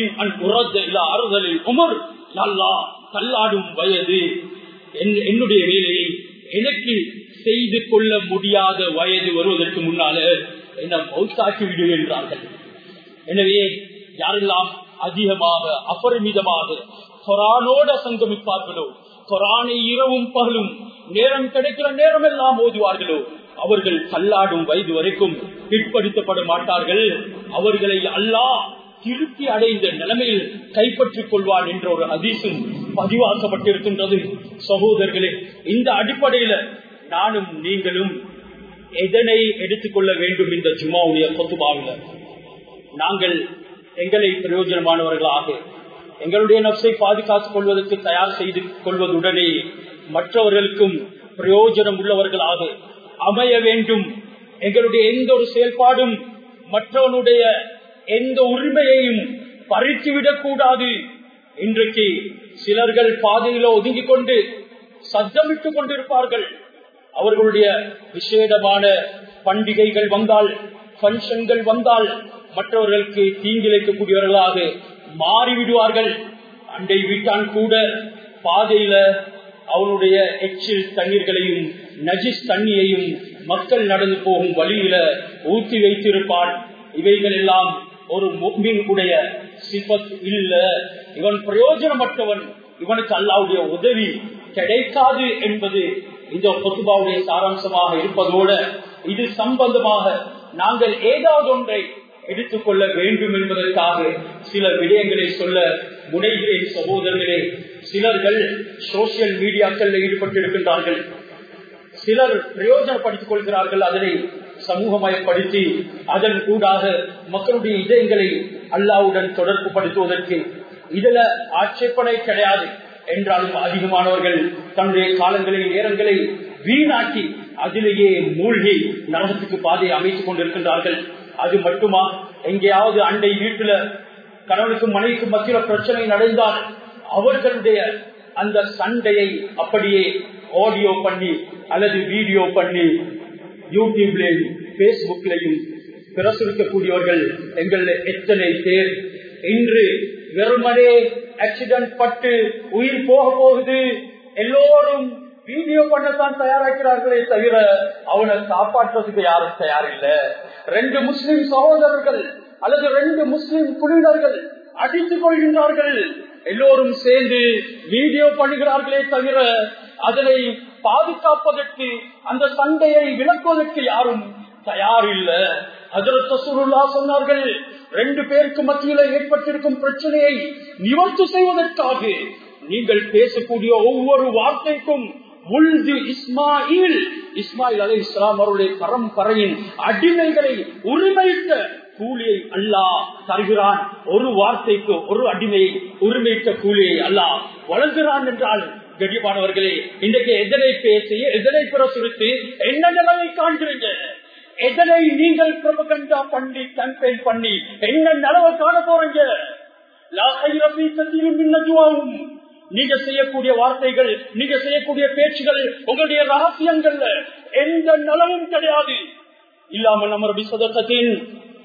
அறுதலில் உமர் நல்லா தள்ளாடும் வயது என்னுடைய வேலையை எனக்கு செய்து கொள்ள முடியாத வயது வருவதற்கு முன்னால என்ன மௌத்தாக்கி விடு என்றார்கள் எனவே யாரெல்லாம் அதிகமாக அபரிமிதமாக கொரானோட சங்கமிப்பார்களோ கொரானை இரவும் பகலும் நேரம் கிடைக்கிற நேரம் எல்லாம் ஓதுவார்களோ அவர்கள் தள்ளாடும் வயது வரைக்கும் பிற்படுத்தப்பட மாட்டார்கள் அவர்களை அல்லாஹ் திருப்தி அடைந்த நிலைமையில் கைப்பற்றிக் கொள்வான் என்ற ஒரு அதிசும் பதிவாக்கப்பட்டிருக்கின்றது சகோதரர்களே இந்த அடிப்படையில நானும் நீங்களும் எதனை எடுத்துக்கொள்ள வேண்டும் இந்த ஜும்மாவுடைய கொத்துபாவில் நாங்கள் எங்களை பிரயோஜனமானவர்களாக எங்களுடைய நப்சை பாதுகாத்துக் கொள்வதற்கு தயார் செய்து கொள்வதுடனே மற்றவர்களுக்கும் பிரயோஜனம் உள்ளவர்களாக அமைய வேண்டும் எங்களுடைய எந்த ஒரு செயல்பாடும் மற்றவனுடைய எந்த உரிமையையும் பறித்துவிடக் கூடாது இன்றைக்கு சிலர்கள் பாதையில ஒதுங்கிக் கொண்டு சத்தமிட்டுக் கொண்டிருப்பார்கள் அவர்களுடைய விசேடமான பண்டிகைகள் வந்தால் பங்கன்கள் வந்தால் மற்றவர்களுக்கு தீங்கிழைக்கக்கூடியவர்களாக மாறிவிடுவார்கள் அண்டை வீட்டான் கூட பாதையில அவனுடைய எச்சில் தண்ணீர்களையும் நஜிஸ் தண்ணியையும் மக்கள் நடந்து போகும் வழியில ஊற்றி வைத்திருப்பான் இவைகள் எல்லாம் ஒரு உடைய சிபத் இல்ல இவன் பிரயோஜனமற்றவன் இவனுக்கு அல்லாவுடைய உதவி கிடைக்காது என்பது இந்த பொத்துபாவுடைய சாராம்சமாக இருப்பதோடு இது சம்பந்தமாக நாங்கள் ஏதாவது ஒன்றை எடுத்துக்கொள்ள வேண்டும் என்பதற்காக சில விடயங்களை சொல்ல முனைகிறேன் சகோதரர்களே சிலர்கள் சோசியல் மீடியாக்கள் ஈடுபட்டிருக்கின்றார்கள் சிலர் பிரயோஜனப்படுத்திக் கொள்கிறார்கள் அதனை சமூகமயப்படுத்தி அதன் கூடாக மக்களுடைய இதயங்களை அல்லாவுடன் தொடர்பு படுத்துவதற்கு இதுல ஆட்சேபனை கிடையாது என்றாலும் அதிகமானவர்கள் தன்னுடைய காலங்களை நேரங்களை வீணாக்கி அதிலேயே மூழ்கி நரகத்துக்கு பாதையை அமைத்துக் கொண்டிருக்கின்றார்கள் அது மட்டுமா எங்கேயாவது அண்டை வீட்டுல கணவனுக்கும் மனைவிக்கும் மத்திய பிரச்சனை நடந்தால் அவர்களுடைய அந்த சண்டையை அப்படியே ஆடியோ பண்ணி அல்லது வீடியோ பண்ணி யூடியூப்லையும் பேஸ்புக்லையும் பிரசுரிக்கக்கூடியவர்கள் எங்கள் எத்தனை பேர் இன்று வெறுமனே ஆக்சிடென்ட் பட்டு உயிர் போக போகுது எல்லோரும் வீடியோ பண்ணத்தான் தயாராக்கிறார்களே தவிர அவனை காப்பாற்றுறதுக்கு யாரும் தயாரில்ல ரெண்டு முஸ்லிம் சகோதரர்கள் அல்லது ரெண்டு முஸ்லிம் குழுவினர்கள் அடித்துக் கொள்கின்றார்கள் எல்லோரும் சேர்ந்து வீடியோ பண்ணுகிறார்களே தவிர அதனை பாதுகாப்பதற்கு அந்த சண்டையை விளக்குவதற்கு யாரும் தயாரில்ல அதற்கு சுருளா சொன்னார்கள் ரெண்டு பேருக்கு மத்தியில ஏற்பட்டிருக்கும் பிரச்சனையை நிவர்த்தி செய்வதற்காக நீங்கள் பேசக்கூடிய ஒவ்வொரு வார்த்தைக்கும் உள்து இஸ்மாயில் இஸ்மாயில் அலை இஸ்லாம் அவருடைய பரம்பரையின் அடிமைகளை உரிமையிட்ட கூலியை அல்லாஹ் தருகிறான் ஒரு வார்த்தைக்கு ஒரு அடிமையை உரிமையிட்ட கூலியை அல்லாஹ் வழங்குகிறான் என்றால் கடிப்பானவர்களே இன்றைக்கு எதனை பேசி எதனை பிரசுரித்து என்ன நிலைமை காண்கிறீங்க எதனை நீங்கள் பிரபகண்டா பண்ணி கம்பெயின் பண்ணி என்ன நிலவை காண போறீங்க நீங்க செய்யக்கூடிய வார்த்தைகள் நீங்க செய்யக்கூடிய பேச்சுகள் உங்களுடைய ரகசியங்கள்ல எந்த நலவும் கிடையாது இல்லாம நம்ம சதத்தின்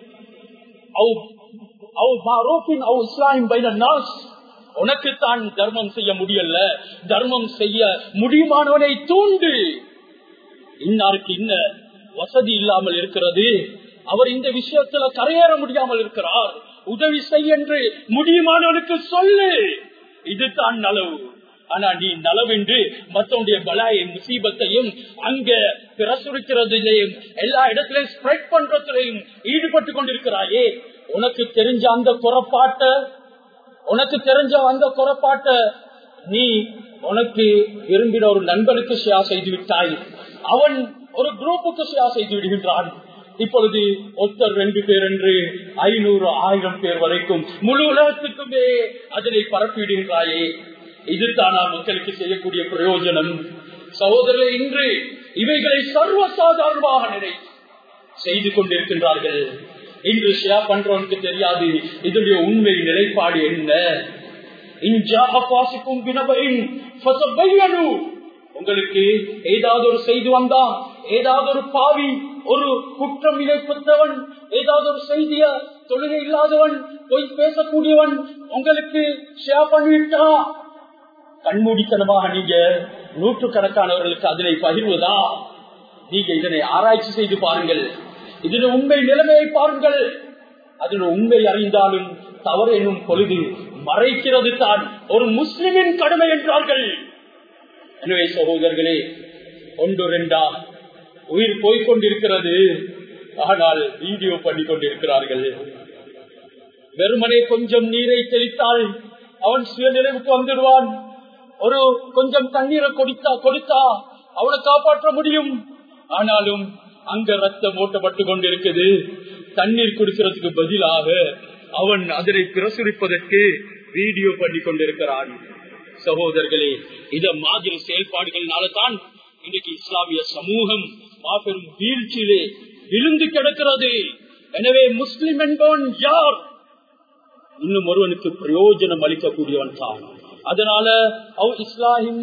உனக்கு தான் தர்மம் செய்ய முடியல தர்மம் செய்ய முடியுமானவனை தூண்டு இன்னாருக்கு இன்ன வசதி இல்லாமல் இருக்கிறது அவர் இந்த விஷயத்துல கரையேற முடியாமல் இருக்கிறார் உதவி செய் என்று முடியுமானவனுக்கு சொல்லு இதுதான் நலவு ஆனா நீ நலவென்று மத்தவனுடைய பலாயை முசீபத்தையும் அங்க பிரசுரிக்கிறதிலையும் எல்லா இடத்திலையும் ஸ்ப்ரெட் பண்றதிலையும் ஈடுபட்டு கொண்டிருக்கிறாயே உனக்கு தெரிஞ்ச அந்த குறப்பாட்ட உனக்கு தெரிஞ்ச அந்த குறப்பாட்ட நீ உனக்கு விரும்பின ஒரு நண்பனுக்கு ஷேர் செய்து விட்டாய் அவன் ஒரு குரூப்புக்கு ஷேர் செய்து விடுகின்றான் இப்பொழுது ஒருத்தர் ரெண்டு பேர் என்று ஐநூறு ஆயிரம் பேர் வரைக்கும் முழு உலகத்துக்குமே அதனை பரப்பிடுகின்றாயே இதுதானா மக்களுக்கு செய்யக்கூடிய பிரயோஜனம் சகோதரர்களே இன்று இவைகளை சர்வசாதாரணமாக நினை செய்து கொண்டிருக்கின்றார்கள் இன்று ஷேர் பண்றவனுக்கு தெரியாது இதனுடைய உண்மை நிலைப்பாடு என்ன உங்களுக்கு ஏதாவது ஒரு செய்தி வந்தா ஏதாவது ஒரு பாவி ஒரு குற்றம் இழைப்பத்தவன் ஏதாவது ஒரு செய்திய தொழுகை இல்லாதவன் பொய் பேசக்கூடியவன் உங்களுக்கு ஷேர் பண்ணிவிட்டா கண்மூடித்தனமாக நீங்க நூற்றுக்கணக்கானவர்களுக்கு அதனை பகிர்வதா நீங்க இதனை ஆராய்ச்சி செய்து பாருங்கள் இதன் உண்மை நிலைமையை பாருங்கள் அதன் உண்மை அறிந்தாலும் தவறு என்னும் பொழுது மறைக்கிறது தான் ஒரு முஸ்லிமின் கடமை என்றார்கள் எனவே சகோதரர்களே ஒன்று ரெண்டா உயிர் போய்கொண்டிருக்கிறது ஆனால் வீடியோ பண்ணி கொண்டிருக்கிறார்கள் வெறுமனே கொஞ்சம் நீரை தெளித்தால் அவன் சுயநிலைவுக்கு வந்துடுவான் ஒரு கொஞ்சம் தண்ணீரை கொடுத்தா கொடுத்தா அவனை காப்பாற்ற முடியும் ஆனாலும் அங்க ரத்தம் ஓட்டப்பட்டு கொண்டிருக்குது தண்ணீர் குடிக்கிறதுக்கு பதிலாக அவன் அதனை பிரசுரிப்பதற்கு வீடியோ பண்ணி கொண்டிருக்கிறான் சகோதரர்களே இத மாதிரி செயல்பாடுகள்னால தான் இன்னைக்கு இஸ்லாமிய சமூகம் மாபெரும் வீழ்ச்சியிலே விழுந்து கிடக்கிறது எனவே முஸ்லிம் என்பவன் யார் இன்னும் ஒருவனுக்கு பிரயோஜனம் அளிக்கக்கூடியவன் தான் அதனால இஸ்லாஹிம்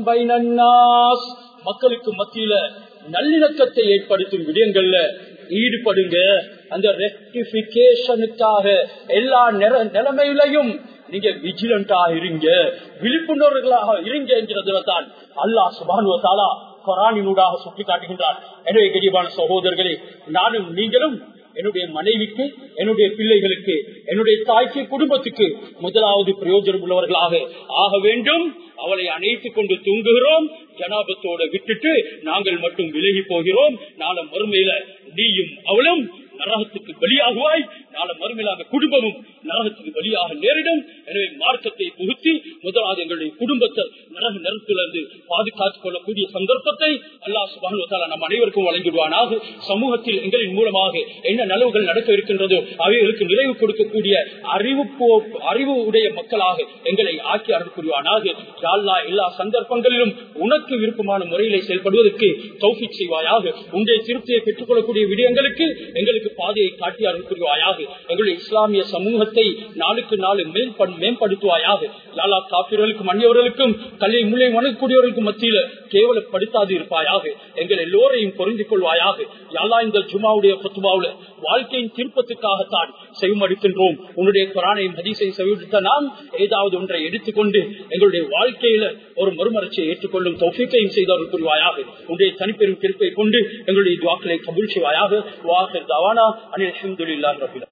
மக்களுக்கு மத்தியில நல்லிணக்கத்தை ஏற்படுத்தும் விடயங்கள்ல ஈடுபடுங்க அந்த ரெக்டிபிகேஷனுக்காக எல்லா நிலைமையிலையும் நீங்க விஜிலண்டாக இருங்க விழிப்புணர்வுகளாக இருங்க என்கிறதுல தான் அல்லாஹ் சுபானுவத்தாலா கொரானினூடாக சுட்டி காட்டுகின்றார் எனவே கரிபான சகோதரர்களே நானும் நீங்களும் என்னுடைய மனைவிக்கு என்னுடைய பிள்ளைகளுக்கு என்னுடைய தாய்க்கு குடும்பத்துக்கு முதலாவது பிரயோஜனம் உள்ளவர்களாக ஆக வேண்டும் அவளை அணைத்துக் கொண்டு தூங்குகிறோம் ஜனாபத்தோட விட்டுட்டு நாங்கள் மட்டும் விலகி போகிறோம் நாளை மறுமையில நீயும் அவளும் நரகத்துக்கு பலியாகுவாய் நாளை மறுமையில அந்த குடும்பமும் நரகத்துக்கு பலியாக நேரிடும் எனவே மார்க்கத்தை புகுத்தி முதலாவது எங்களுடைய குடும்பத்தை நரக நெருப்பிலிருந்து பாதுகாத்துக் கொள்ளக்கூடிய சந்தர்ப்பத்தை அல்லாஹ் சுபானுவத்தால நம் அனைவருக்கும் வழங்கிடுவானாக சமூகத்தில் எங்களின் மூலமாக என்ன நலவுகள் நடக்க இருக்கின்றதோ அவைகளுக்கு நிறைவு கொடுக்கக்கூடிய அறிவு அறிவு உடைய மக்களாக எங்களை ஆக்கி அருள் புரிவானாக யாழ்லா எல்லா சந்தர்ப்பங்களிலும் உனக்கு விருப்பமான முறையிலே செயல்படுவதற்கு தௌஃபிக் செய்வாயாக உன்னுடைய திருப்தியை பெற்றுக் கொள்ளக்கூடிய விடயங்களுக்கு எங்களுக்கு பாதையை காட்டி அருள் புரிவாயாக எங்களுடைய இஸ்லாமிய சமூகத்தை நாளுக்கு நாள் மேம்படுத்துவாயாக லாலா காப்பீர்களுக்கும் அந்நியவர்களுக்கும் கல்லை முல்லை வணங்கக்கூடியவர்களுக்கும் மத்தியில கேவலப்படுத்தாது இருப்பாயாக எங்கள் எல்லோரையும் பொருந்திக் கொள்வாயாக யாலா இந்த ஜுமாவுடைய பத்துமாவுல வாழ்க்கையின் திருப்பத்துக்காகத்தான் செய்மடிக்கின்றோம் உன்னுடைய குரானையும் ஹதீஸையும் செவிவிடுத்த நாம் ஏதாவது ஒன்றை எடுத்துக்கொண்டு எங்களுடைய வாழ்க்கையில ஒரு மறுமலர்ச்சியை ஏற்றுக்கொள்ளும் தௌஃபிக்கையும் செய்தவர்கள் புரிவாயாக உன்னுடைய தனிப்பெரும் திருப்பை கொண்டு எங்களுடைய துவாக்களை கபூல் செய்வாயாக வாசல் தவானா அனில் அஹமதுல்லா ரபிலா